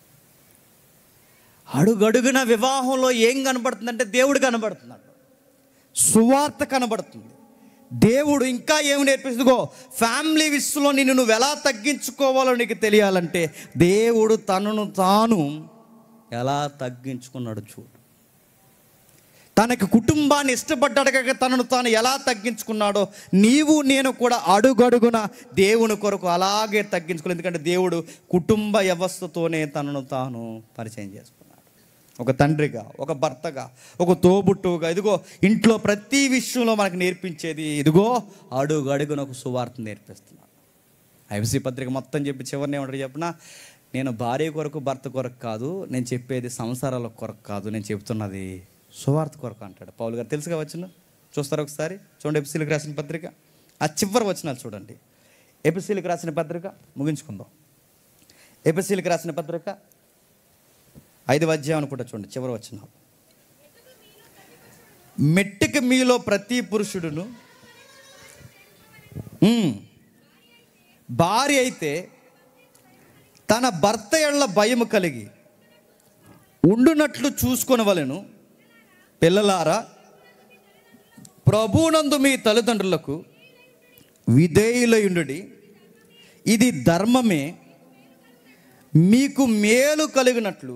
A: అడుగడుగున వివాహంలో ఏం కనబడుతుందంటే దేవుడు కనబడుతున్నాడు సువార్త కనబడుతుంది దేవుడు ఇంకా ఏమి నేర్పిస్తుందిగో ఫ్యామిలీ విషయంలో నిన్ను నువ్వు ఎలా తగ్గించుకోవాలో నీకు తెలియాలంటే దేవుడు తనను తాను ఎలా తగ్గించుకున్నాడు చూడు తనకి కుటుంబాన్ని ఇష్టపడ్డాడు కనుక తనను తాను ఎలా తగ్గించుకున్నాడో నీవు నేను కూడా అడుగడుగున దేవుని కొరకు అలాగే తగ్గించుకోలేదు ఎందుకంటే దేవుడు కుటుంబ వ్యవస్థతోనే తనను తాను పరిచయం చేసుకున్నాడు ఒక తండ్రిగా ఒక భర్తగా ఒక తోబుట్టుగా ఇదిగో ఇంట్లో ప్రతి విషయంలో మనకు నేర్పించేది ఇదిగో అడుగు అడుగున ఒక సువార్త నేర్పిస్తున్నాడు ఐబిసి పత్రిక మొత్తం చెప్పి చివరిని ఏమంటారు చెప్పిన నేను భార్య కొరకు భర్త కొరకు కాదు నేను చెప్పేది సంసారాల కొరకు కాదు నేను చెప్తున్నది సువార్త కొరకు అంటాడు పౌలు గారు తెలుసుగా వచ్చిన చూస్తారు ఒకసారి చూడండి ఎపిసీలకు రాసిన పత్రిక ఆ చివరి వచనాలు చూడండి ఎపిసీలకు రాసిన పత్రిక ముగించుకుందాం ఎపిసీలకు రాసిన పత్రిక ఐదు అధ్యాయం అనుకుంటా చూడండి చివరి వచ్చిన మెట్టికి మీలో ప్రతి పురుషుడును ఉమ్, భార్య అయితే తన భర్త ఎళ్ళ భయము కలిగి ఉండునట్లు చూసుకొనవలెను పిల్లలారా ప్రభునందు మీ తల్లిదండ్రులకు విధేయులయుండుడి ఇది ధర్మమే మీకు మేలు కలిగినట్లు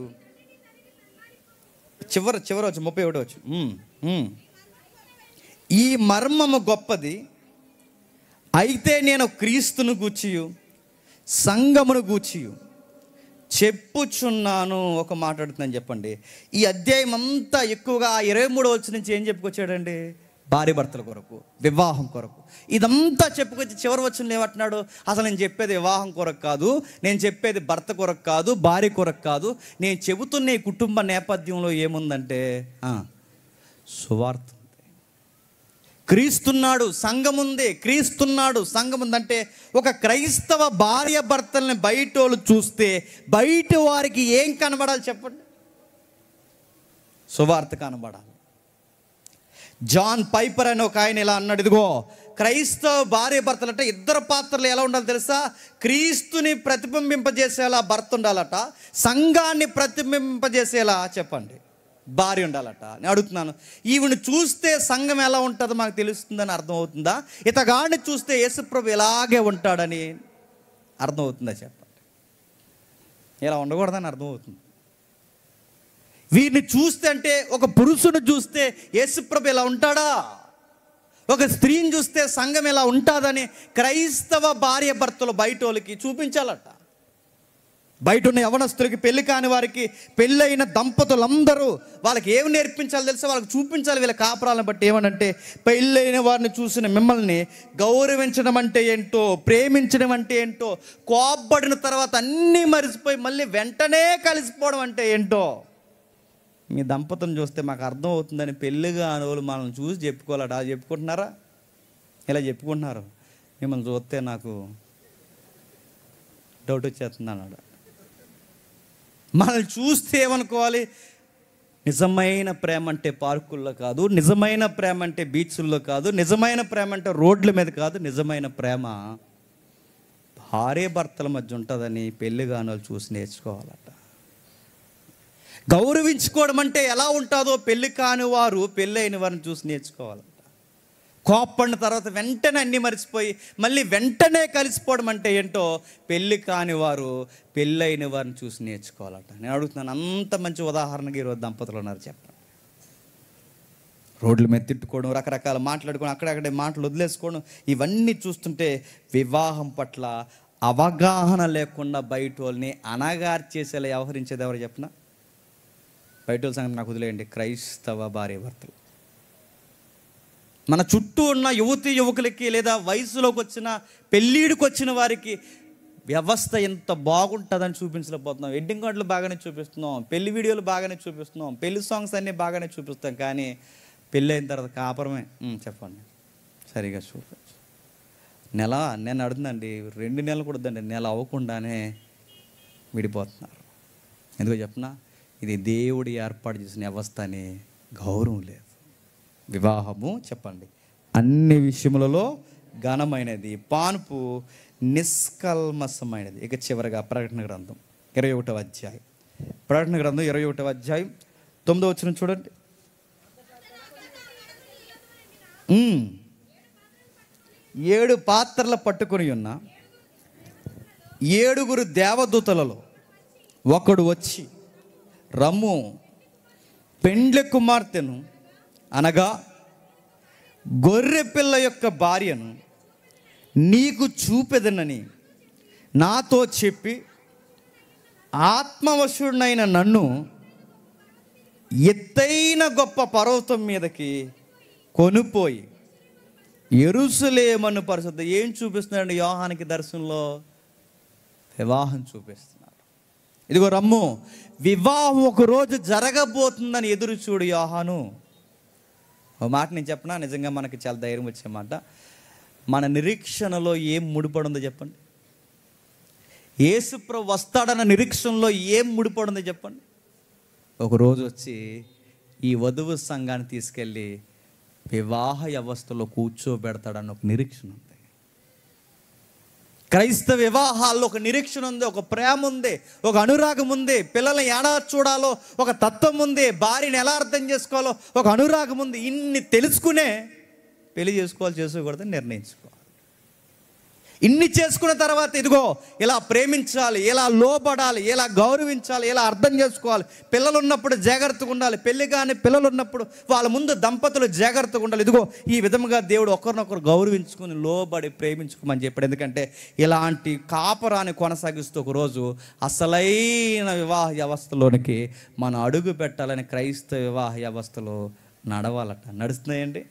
A: చివరి చివరి వచ్చి ముప్పై ఒకటి వచ్చి ఉమ్, ఉమ్. ఈ మర్మము గొప్పది అయితే నేను క్రీస్తును గూర్చియు సంగమును గూర్చియు చెప్పుచున్నాను ఒక మాట్లాడుతున్నాను చెప్పండి ఈ అధ్యాయం అంతా ఎక్కువగా ఇరవై మూడో వచ్చి నుంచి ఏం చెప్పుకొచ్చాడండి భార్య భర్తల కొరకు వివాహం కొరకు ఇదంతా చెప్పుకొచ్చి చివరి వచ్చిన ఏమంటున్నాడు అసలు నేను చెప్పేది వివాహం కొరకు కాదు నేను చెప్పేది భర్త కొరకు కాదు భార్య కొరకు కాదు నేను చెబుతున్న ఈ కుటుంబ నేపథ్యంలో ఏముందంటే ఆ, సువార్త ఉంది క్రీస్తున్నాడు సంఘం ఉంది క్రీస్తున్నాడు సంఘం ఉందంటే ఒక క్రైస్తవ భార్య భర్తల్ని బయట వాళ్ళు చూస్తే బయట వారికి ఏం కనబడాలి చెప్పండి సువార్త కనబడాలి జాన్ పైపర్ అని ఒక ఆయన ఇలా అన్నాడు ఇదిగో క్రైస్తవ భార్య భర్తలు అంటే ఇద్దరు పాత్రలు ఎలా ఉండాలి తెలుసా క్రీస్తుని ప్రతిబింబింపజేసేలా భర్త ఉండాలట సంఘాన్ని ప్రతిబింబింపజేసేలా చెప్పండి భార్య ఉండాలట నేను అడుగుతున్నాను ఈవిని చూస్తే సంఘం ఎలా ఉంటుందో మనకు తెలుస్తుందని అర్థమవుతుందా ఇతగాడిని చూస్తే యేసుప్రభు ఇలాగే ఉంటాడని అర్థమవుతుందా చెప్పండి ఇలా ఉండకూడదని అర్థమవుతుంది వీరిని చూస్తే అంటే ఒక పురుషుని చూస్తే యేసుప్రభు ఇలా ఉంటాడా ఒక స్త్రీని చూస్తే సంఘం ఇలా ఉంటుందని క్రైస్తవ భార్య భర్తలు బయట వాళ్ళకి చూపించాలట బయట ఉన్న యవనస్తులకి పెళ్లి కాని వారికి పెళ్ళైన దంపతులందరూ వాళ్ళకి ఏమి నేర్పించాలో తెలుసా వాళ్ళకి చూపించాలి వీళ్ళ కాపురాలను బట్టి ఏమనంటే పెళ్ళైన వారిని చూసిన మిమ్మల్ని గౌరవించడం అంటే ఏంటో ప్రేమించడం అంటే ఏంటో కోప్పడిన తర్వాత అన్నీ మరిచిపోయి మళ్ళీ వెంటనే కలిసిపోవడం అంటే ఏంటో మీ దంపతులను చూస్తే మాకు అర్థం అవుతుందని పెళ్ళిగా అనువులు మనల్ని చూసి చెప్పుకోవాలట అది చెప్పుకుంటున్నారా ఇలా చెప్పుకుంటున్నారు మిమ్మల్ని చూస్తే నాకు డౌట్ వచ్చేస్తుంది అన్నాడు మనల్ని చూస్తే ఏమనుకోవాలి నిజమైన ప్రేమ అంటే పార్కుల్లో కాదు నిజమైన ప్రేమ అంటే బీచ్ల్లో కాదు నిజమైన ప్రేమ అంటే రోడ్ల మీద కాదు నిజమైన ప్రేమ భార్య భర్తల మధ్య ఉంటుందని పెళ్లిగా వాళ్ళు చూసి నేర్చుకోవాలట గౌరవించుకోవడం అంటే ఎలా ఉంటుందో పెళ్లి కాని వారు పెళ్ళి అయిన వారిని చూసి నేర్చుకోవాలట కోప్పడిన తర్వాత వెంటనే అన్ని మర్చిపోయి మళ్ళీ వెంటనే కలిసిపోవడం అంటే ఏంటో పెళ్ళి కాని వారు పెళ్ళి అయిన వారిని చూసి నేర్చుకోవాలట నేను అడుగుతున్నాను అంత మంచి ఉదాహరణగా ఈరోజు దంపతులు ఉన్నారు చెప్పండి రోడ్ల మీద తిట్టుకోవడం రకరకాల మాట్లాడుకోవడం అక్కడక్కడే మాటలు వదిలేసుకోవడం ఇవన్నీ చూస్తుంటే వివాహం పట్ల అవగాహన లేకుండా బయట వాళ్ళని అనగార్చేసేలా వ్యవహరించేది ఎవరు చెప్పిన బయట వాళ్ళ సంగతి నాకు వదిలేయండి క్రైస్తవ భార్య భర్తలు మన చుట్టూ ఉన్న యువతి యువకులకి లేదా వయసులోకి వచ్చిన పెళ్ళిడికి వచ్చిన వారికి వ్యవస్థ ఎంత బాగుంటుందని చూపించలేకపోతున్నాం వెడ్డింగ్ కార్డులు బాగానే చూపిస్తున్నాం పెళ్లి వీడియోలు బాగానే చూపిస్తున్నాం పెళ్లి సాంగ్స్ అన్నీ బాగానే చూపిస్తాం కానీ పెళ్ళి అయిన తర్వాత కాపురమే ఉమ్, చెప్పండి సరిగా చూపించు నెల నేను అడుగుతుందండి రెండు నెలలు కూడా వద్దండి నెల అవ్వకుండానే విడిపోతున్నారు ఎందుకో చెప్పనా ఇది దేవుడి ఏర్పాటు చేసిన వ్యవస్థ అని గౌరవం లేదు వివాహము చెప్పండి అన్ని విషయములలో ఘనమైనది పాన్పు నిష్కల్మసమైనది ఇక చివరిగా ప్రకటన గ్రంథం ఇరవై ఒకటవ అధ్యాయం ప్రకటన గ్రంథం ఇరవై ఒకటవ అధ్యాయం తొమ్మిదో వచ్చిన చూడండి ఉమ్. ఏడు పాత్రల పట్టుకొని ఉన్న ఏడుగురు దేవదూతలలో ఒకడు వచ్చి రమ్ము పెండ్లి కుమార్తెను అనగా గొర్రె పిల్ల యొక్క భార్యను నీకు చూపెదనని నాతో చెప్పి ఆత్మవశుడినైన నన్ను ఎత్తైన గొప్ప పర్వతం మీదకి కొనుపోయి ఎరుసలేమను పరిశుద్ధ ఏం చూపిస్తున్నాడు యోహానికి దర్శనంలో వివాహం చూపిస్తున్నాడు ఇదిగో రమ్ము వివాహం ఒక రోజు జరగబోతుందని ఎదురు చూడు యోహాను ఒక మాట నేను చెప్పనా నిజంగా మనకి చాలా ధైర్యం వచ్చే మాట మన నిరీక్షణలో ఏం ముడిపడి ఉందో చెప్పండి ఏసుప్రభు వస్తాడన్న నిరీక్షణలో ఏం ముడిపడి ఉందో చెప్పండి ఒక రోజు వచ్చి ఈ వధువు సంఘాన్ని తీసుకెళ్ళి వివాహ వ్యవస్థలో కూర్చోబెడతాడన్న ఒక నిరీక్షణ ఉంది క్రైస్తవ వివాహాల్లో ఒక నిరీక్షణ ఉంది ఒక ప్రేమ ఉంది ఒక అనురాగం ఉంది పిల్లల్ని ఎలా చూడాలో ఒక తత్వం ఉంది భార్యని ఎలా అర్థం చేసుకోవాలో ఒక అనురాగం ఉంది ఇన్ని తెలుసుకునే పెళ్లి చేసుకోవాలి చేసుకోకూడదని నిర్ణయించుకోవాలి ఇన్ని చేసుకున్న తర్వాత ఇదిగో ఇలా ప్రేమించాలి ఇలా లోబడాలి ఇలా గౌరవించాలి ఇలా అర్థం చేసుకోవాలి పిల్లలు ఉన్నప్పుడు జాగ్రత్తగా ఉండాలి పెళ్లి కానీ పిల్లలు ఉన్నప్పుడు వాళ్ళ ముందు దంపతులు జాగ్రత్తగా ఉండాలి ఇదిగో ఈ విధముగా దేవుడు ఒకరినొకరు గౌరవించుకుని లోబడి ప్రేమించుకోమని చెప్పాడు ఎందుకంటే ఇలాంటి కాపరాన్ని కొనసాగిస్తూ ఒకరోజు అసలైన వివాహ వ్యవస్థలోనికి మనం అడుగు పెట్టాలని క్రైస్తవ వివాహ వ్యవస్థలో నడవాలట నడుస్తున్నాయండి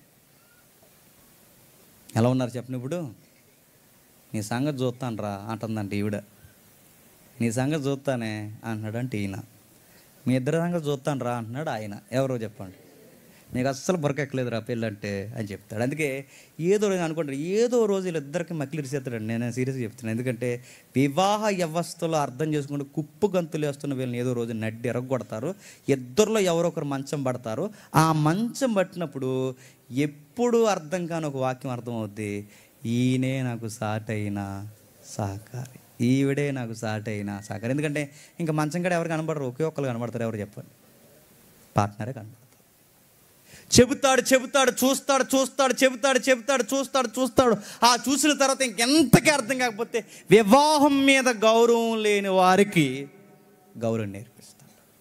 A: ఎలా ఉన్నారు చెప్పండి ఇప్పుడు నీ సంగతి చూస్తాను రా అంటుందంట ఈవిడ నీ సంగతి చూస్తానే అంటున్నాడంటే ఈయన మీ ఇద్దరి సంగతి చూస్తాను రా అంటున్నాడు ఆయన ఎవరో చెప్పండి నీకు అస్సలు బొరకెక్కలేదు రా పెళ్ళంటే అని చెప్తాడు అందుకే ఏదో రోజు అనుకుంటారు ఏదో రోజు వీళ్ళిద్దరికి మకిలి ఇరిసేస్తాడండి నేను సీరియస్గా చెప్తున్నాను ఎందుకంటే వివాహ వ్యవస్థలో అర్థం చేసుకుంటే కుప్పు గంతులు వేస్తున్న వీళ్ళని ఏదో రోజు నడ్డి ఎరగొడతారు ఇద్దరిలో ఎవరో ఒకరు మంచం పడతారు ఆ మంచం పట్టినప్పుడు ఎప్పుడు అర్థం కాని ఒక వాక్యం అర్థం అవుద్ది ఈయనే నాకు సాటైన సహకారి ఈవిడే నాకు సాటైన సహకారి ఎందుకంటే ఇంకా మంచం కాడ ఎవరు కనబడరు ఒకే ఒక్కరు కనబడతారు ఎవరు చెప్పండి పార్ట్నరే కనబడతారు చెబుతాడు చెబుతాడు చూస్తాడు చూస్తాడు చెబుతాడు చెబుతాడు చూస్తాడు చూస్తాడు ఆ చూసిన తర్వాత ఇంకెంతకీ అర్థం కాకపోతే వివాహం మీద గౌరవం లేని వారికి గౌరవం నేర్పిస్తాడు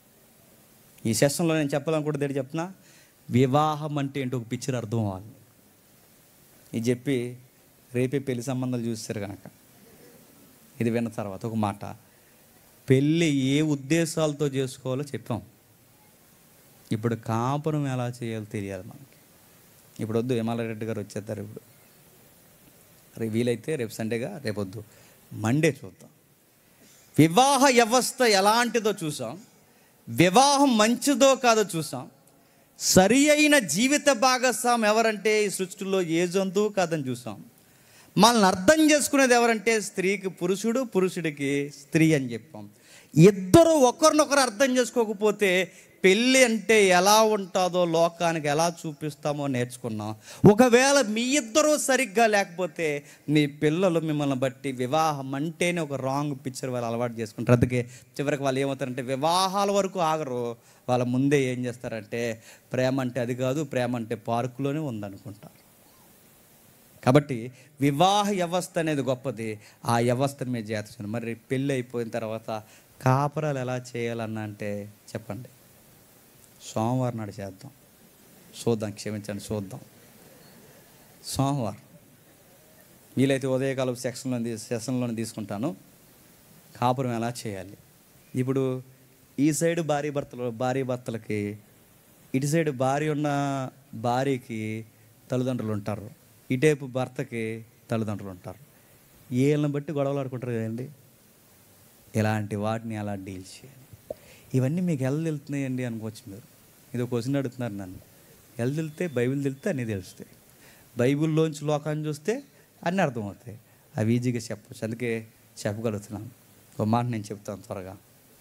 A: ఈ సెషన్లో నేను చెప్పాలనుకుంటే ఏంటి చెప్పిన వివాహం అంటే ఏంటో ఒక పిక్చర్ అర్థం అవ్వాలి ఇది చెప్పి రేపే పెళ్లి సంబంధాలు చూస్తారు కనుక ఇది విన్న తర్వాత ఒక మాట పెళ్ళి ఏ ఉద్దేశాలతో చేసుకోవాలో చెప్పాం ఇప్పుడు కాపురం ఎలా చేయాలో తెలియాలి మనకి ఇప్పుడు వద్దు రెడ్డి గారు వచ్చేస్తారు ఇప్పుడు రే- వీలైతే రేపు సండేగా రేపు వద్దు మండే చూద్దాం వివాహ వ్యవస్థ ఎలాంటిదో చూసాం వివాహం మంచిదో కాదో చూసాం సరి అయిన జీవిత భాగస్వామి ఎవరంటే ఈ సృష్టిలో ఏ జంతువు కాదని చూసాం మనల్ని అర్థం చేసుకునేది ఎవరంటే స్త్రీకి పురుషుడు పురుషుడికి స్త్రీ అని చెప్పాం ఇద్దరు ఒకరినొకరు అర్థం చేసుకోకపోతే పెళ్ళి అంటే ఎలా ఉంటుందో లోకానికి ఎలా చూపిస్తామో నేర్చుకున్నాం ఒకవేళ మీ ఇద్దరూ సరిగ్గా లేకపోతే మీ పిల్లలు మిమ్మల్ని బట్టి వివాహం అంటేనే ఒక రాంగ్ పిక్చర్ వాళ్ళు అలవాటు చేసుకుంటారు అందుకే చివరికి వాళ్ళు ఏమవుతారంటే వివాహాల వరకు ఆగరు వాళ్ళ ముందే ఏం చేస్తారంటే ప్రేమ అంటే అది కాదు ప్రేమ అంటే పార్కులోనే ఉందనుకుంటారు కాబట్టి వివాహ వ్యవస్థ అనేది గొప్పది ఆ వ్యవస్థ మీద చేస్తున్నాను మరి పెళ్ళి అయిపోయిన తర్వాత కాపురాలు ఎలా చేయాలన్నా అంటే చెప్పండి సోమవారం నాడు చేద్దాం చూద్దాం క్షమించండి చూద్దాం సోమవారం వీలైతే ఉదయకాలం సెక్షన్లో సెషన్లోనే తీసుకుంటాను కాపురం ఎలా చేయాలి ఇప్పుడు ఈ సైడ్ భార్య భర్తలు భార్య భర్తలకి ఇటు సైడ్ భార్య ఉన్న భార్యకి తల్లిదండ్రులు ఉంటారు ఇటేపు భర్తకి తల్లిదండ్రులు ఉంటారు వీళ్ళని బట్టి గొడవలు ఆడుకుంటారు కదండి ఇలాంటి వాటిని ఎలా డీల్ చేయాలి ఇవన్నీ మీకు ఎలా తెలుస్తున్నాయండి అనుకోవచ్చు మీరు ఇది ఒక క్వశ్చన్ అడుగుతున్నారు నన్ను ఎలా తెలితే బైబిల్ తెలితే అన్నీ తెలుస్తాయి బైబిల్లోంచి లోకాన్ని చూస్తే అన్నీ అర్థమవుతాయి అవి ఈజీగా చెప్పచ్చు అందుకే చెప్పగలుగుతున్నాను ఒక మాట నేను చెప్తాను త్వరగా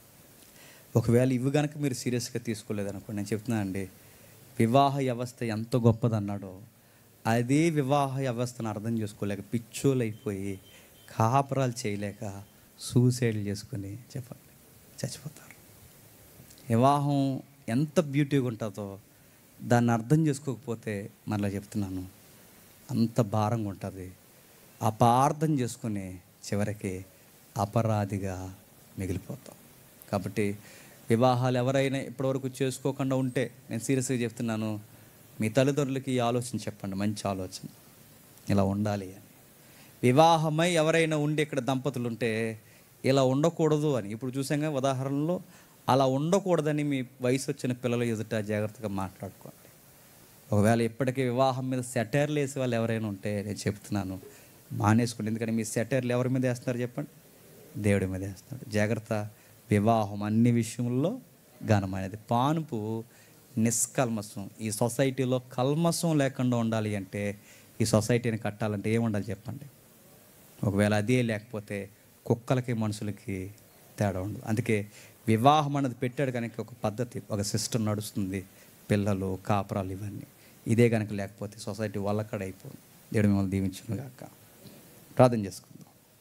A: ఒకవేళ ఇవి కనుక మీరు సీరియస్గా తీసుకోలేదనుకోండి నేను చెప్తున్నాను అండి వివాహ వ్యవస్థ ఎంత గొప్పదన్నాడో అదే వివాహ వ్యవస్థను అర్థం చేసుకోలేక పిచ్చోలు అయిపోయి కాపురాలు చేయలేక సూసైడ్లు చేసుకొని చెప్పండి చచ్చిపోతారు వివాహం ఎంత బ్యూటీగా ఉంటుందో దాన్ని అర్థం చేసుకోకపోతే మళ్ళీ చెప్తున్నాను అంత భారంగా ఉంటుంది అపార్థం చేసుకుని చివరికి అపరాధిగా మిగిలిపోతాం కాబట్టి వివాహాలు ఎవరైనా ఇప్పటివరకు చేసుకోకుండా ఉంటే నేను సీరియస్గా చెప్తున్నాను మీ తల్లిదండ్రులకి ఈ ఆలోచన చెప్పండి మంచి ఆలోచన ఇలా ఉండాలి అని వివాహమై ఎవరైనా ఉండి ఇక్కడ దంపతులు ఉంటే ఇలా ఉండకూడదు అని ఇప్పుడు చూసాం ఉదాహరణలో అలా ఉండకూడదని మీ వయసు వచ్చిన పిల్లలు ఎదుట జాగ్రత్తగా మాట్లాడుకోండి ఒకవేళ ఇప్పటికీ వివాహం మీద సెటైర్లు వేసే వాళ్ళు ఎవరైనా ఉంటే నేను చెప్తున్నాను మానేసుకోండి ఎందుకంటే మీ సెటైర్లు ఎవరి మీద వేస్తున్నారు చెప్పండి దేవుడి మీద వేస్తున్నాడు జాగ్రత్త వివాహం అన్ని విషయంలో ఘనమైనది పానుపు నిష్కల్మసం ఈ సొసైటీలో కల్మసం లేకుండా ఉండాలి అంటే ఈ సొసైటీని కట్టాలంటే ఏముండాలి చెప్పండి ఒకవేళ అదే లేకపోతే కుక్కలకి మనుషులకి తేడా ఉండదు అందుకే వివాహం అన్నది పెట్టాడు కనుక ఒక పద్ధతి ఒక సిస్టమ్ నడుస్తుంది పిల్లలు కాపురాలు ఇవన్నీ ఇదే కనుక లేకపోతే సొసైటీ వల్లకడ అయిపోతుంది దేవుడు మిమ్మల్ని దీవించును గాక ప్రార్థన చేసుకుందాం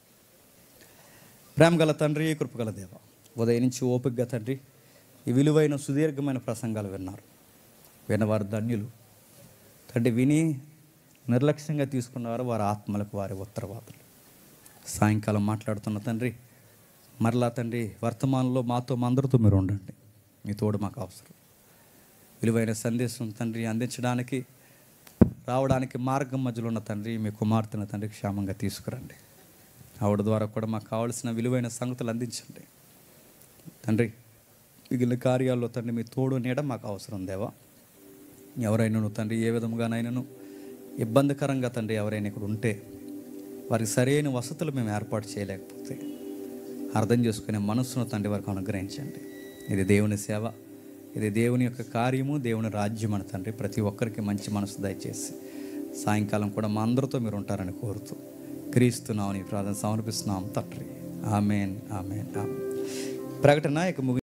A: ప్రేమ గల తండ్రి కృపగల దేవ ఉదయం నుంచి ఓపికగా తండ్రి ఈ విలువైన సుదీర్ఘమైన ప్రసంగాలు విన్నారు విన్నవారు ధన్యులు తండ్రి విని నిర్లక్ష్యంగా తీసుకున్నవారు వారి ఆత్మలకు వారి ఉత్తరవాదులు సాయంకాలం మాట్లాడుతున్న తండ్రి మరలా తండ్రి వర్తమానంలో మాతో మా అందరితో మీరు ఉండండి మీ తోడు మాకు అవసరం విలువైన సందేశం తండ్రి అందించడానికి రావడానికి మార్గం మధ్యలో ఉన్న తండ్రి మీ కుమార్తెను తండ్రి క్షేమంగా తీసుకురండి ఆవిడ ద్వారా కూడా మాకు కావాల్సిన విలువైన సంగతులు అందించండి తండ్రి మిగిలిన కార్యాల్లో తండ్రి మీ తోడు నీడ మాకు అవసరం దేవా ఎవరైనాను తండ్రి ఏ విధముగానైనాను ఇబ్బందికరంగా తండ్రి ఎవరైనా ఇక్కడ ఉంటే వారికి సరైన వసతులు మేము ఏర్పాటు చేయలేకపోతే అర్థం చేసుకునే మనస్సును తండ్రి వారికి అనుగ్రహించండి ఇది దేవుని సేవ ఇది దేవుని యొక్క కార్యము దేవుని రాజ్యం అని తండ్రి ప్రతి ఒక్కరికి మంచి మనసు దయచేసి సాయంకాలం కూడా మా అందరితో మీరు ఉంటారని కోరుతూ క్రీస్తున్నామని ప్రార్థన సమర్పిస్తున్నాం తండ్రి ఆమెన్ ఆమెన్ ఆమెన్ ప్రకటన ఇక ముగి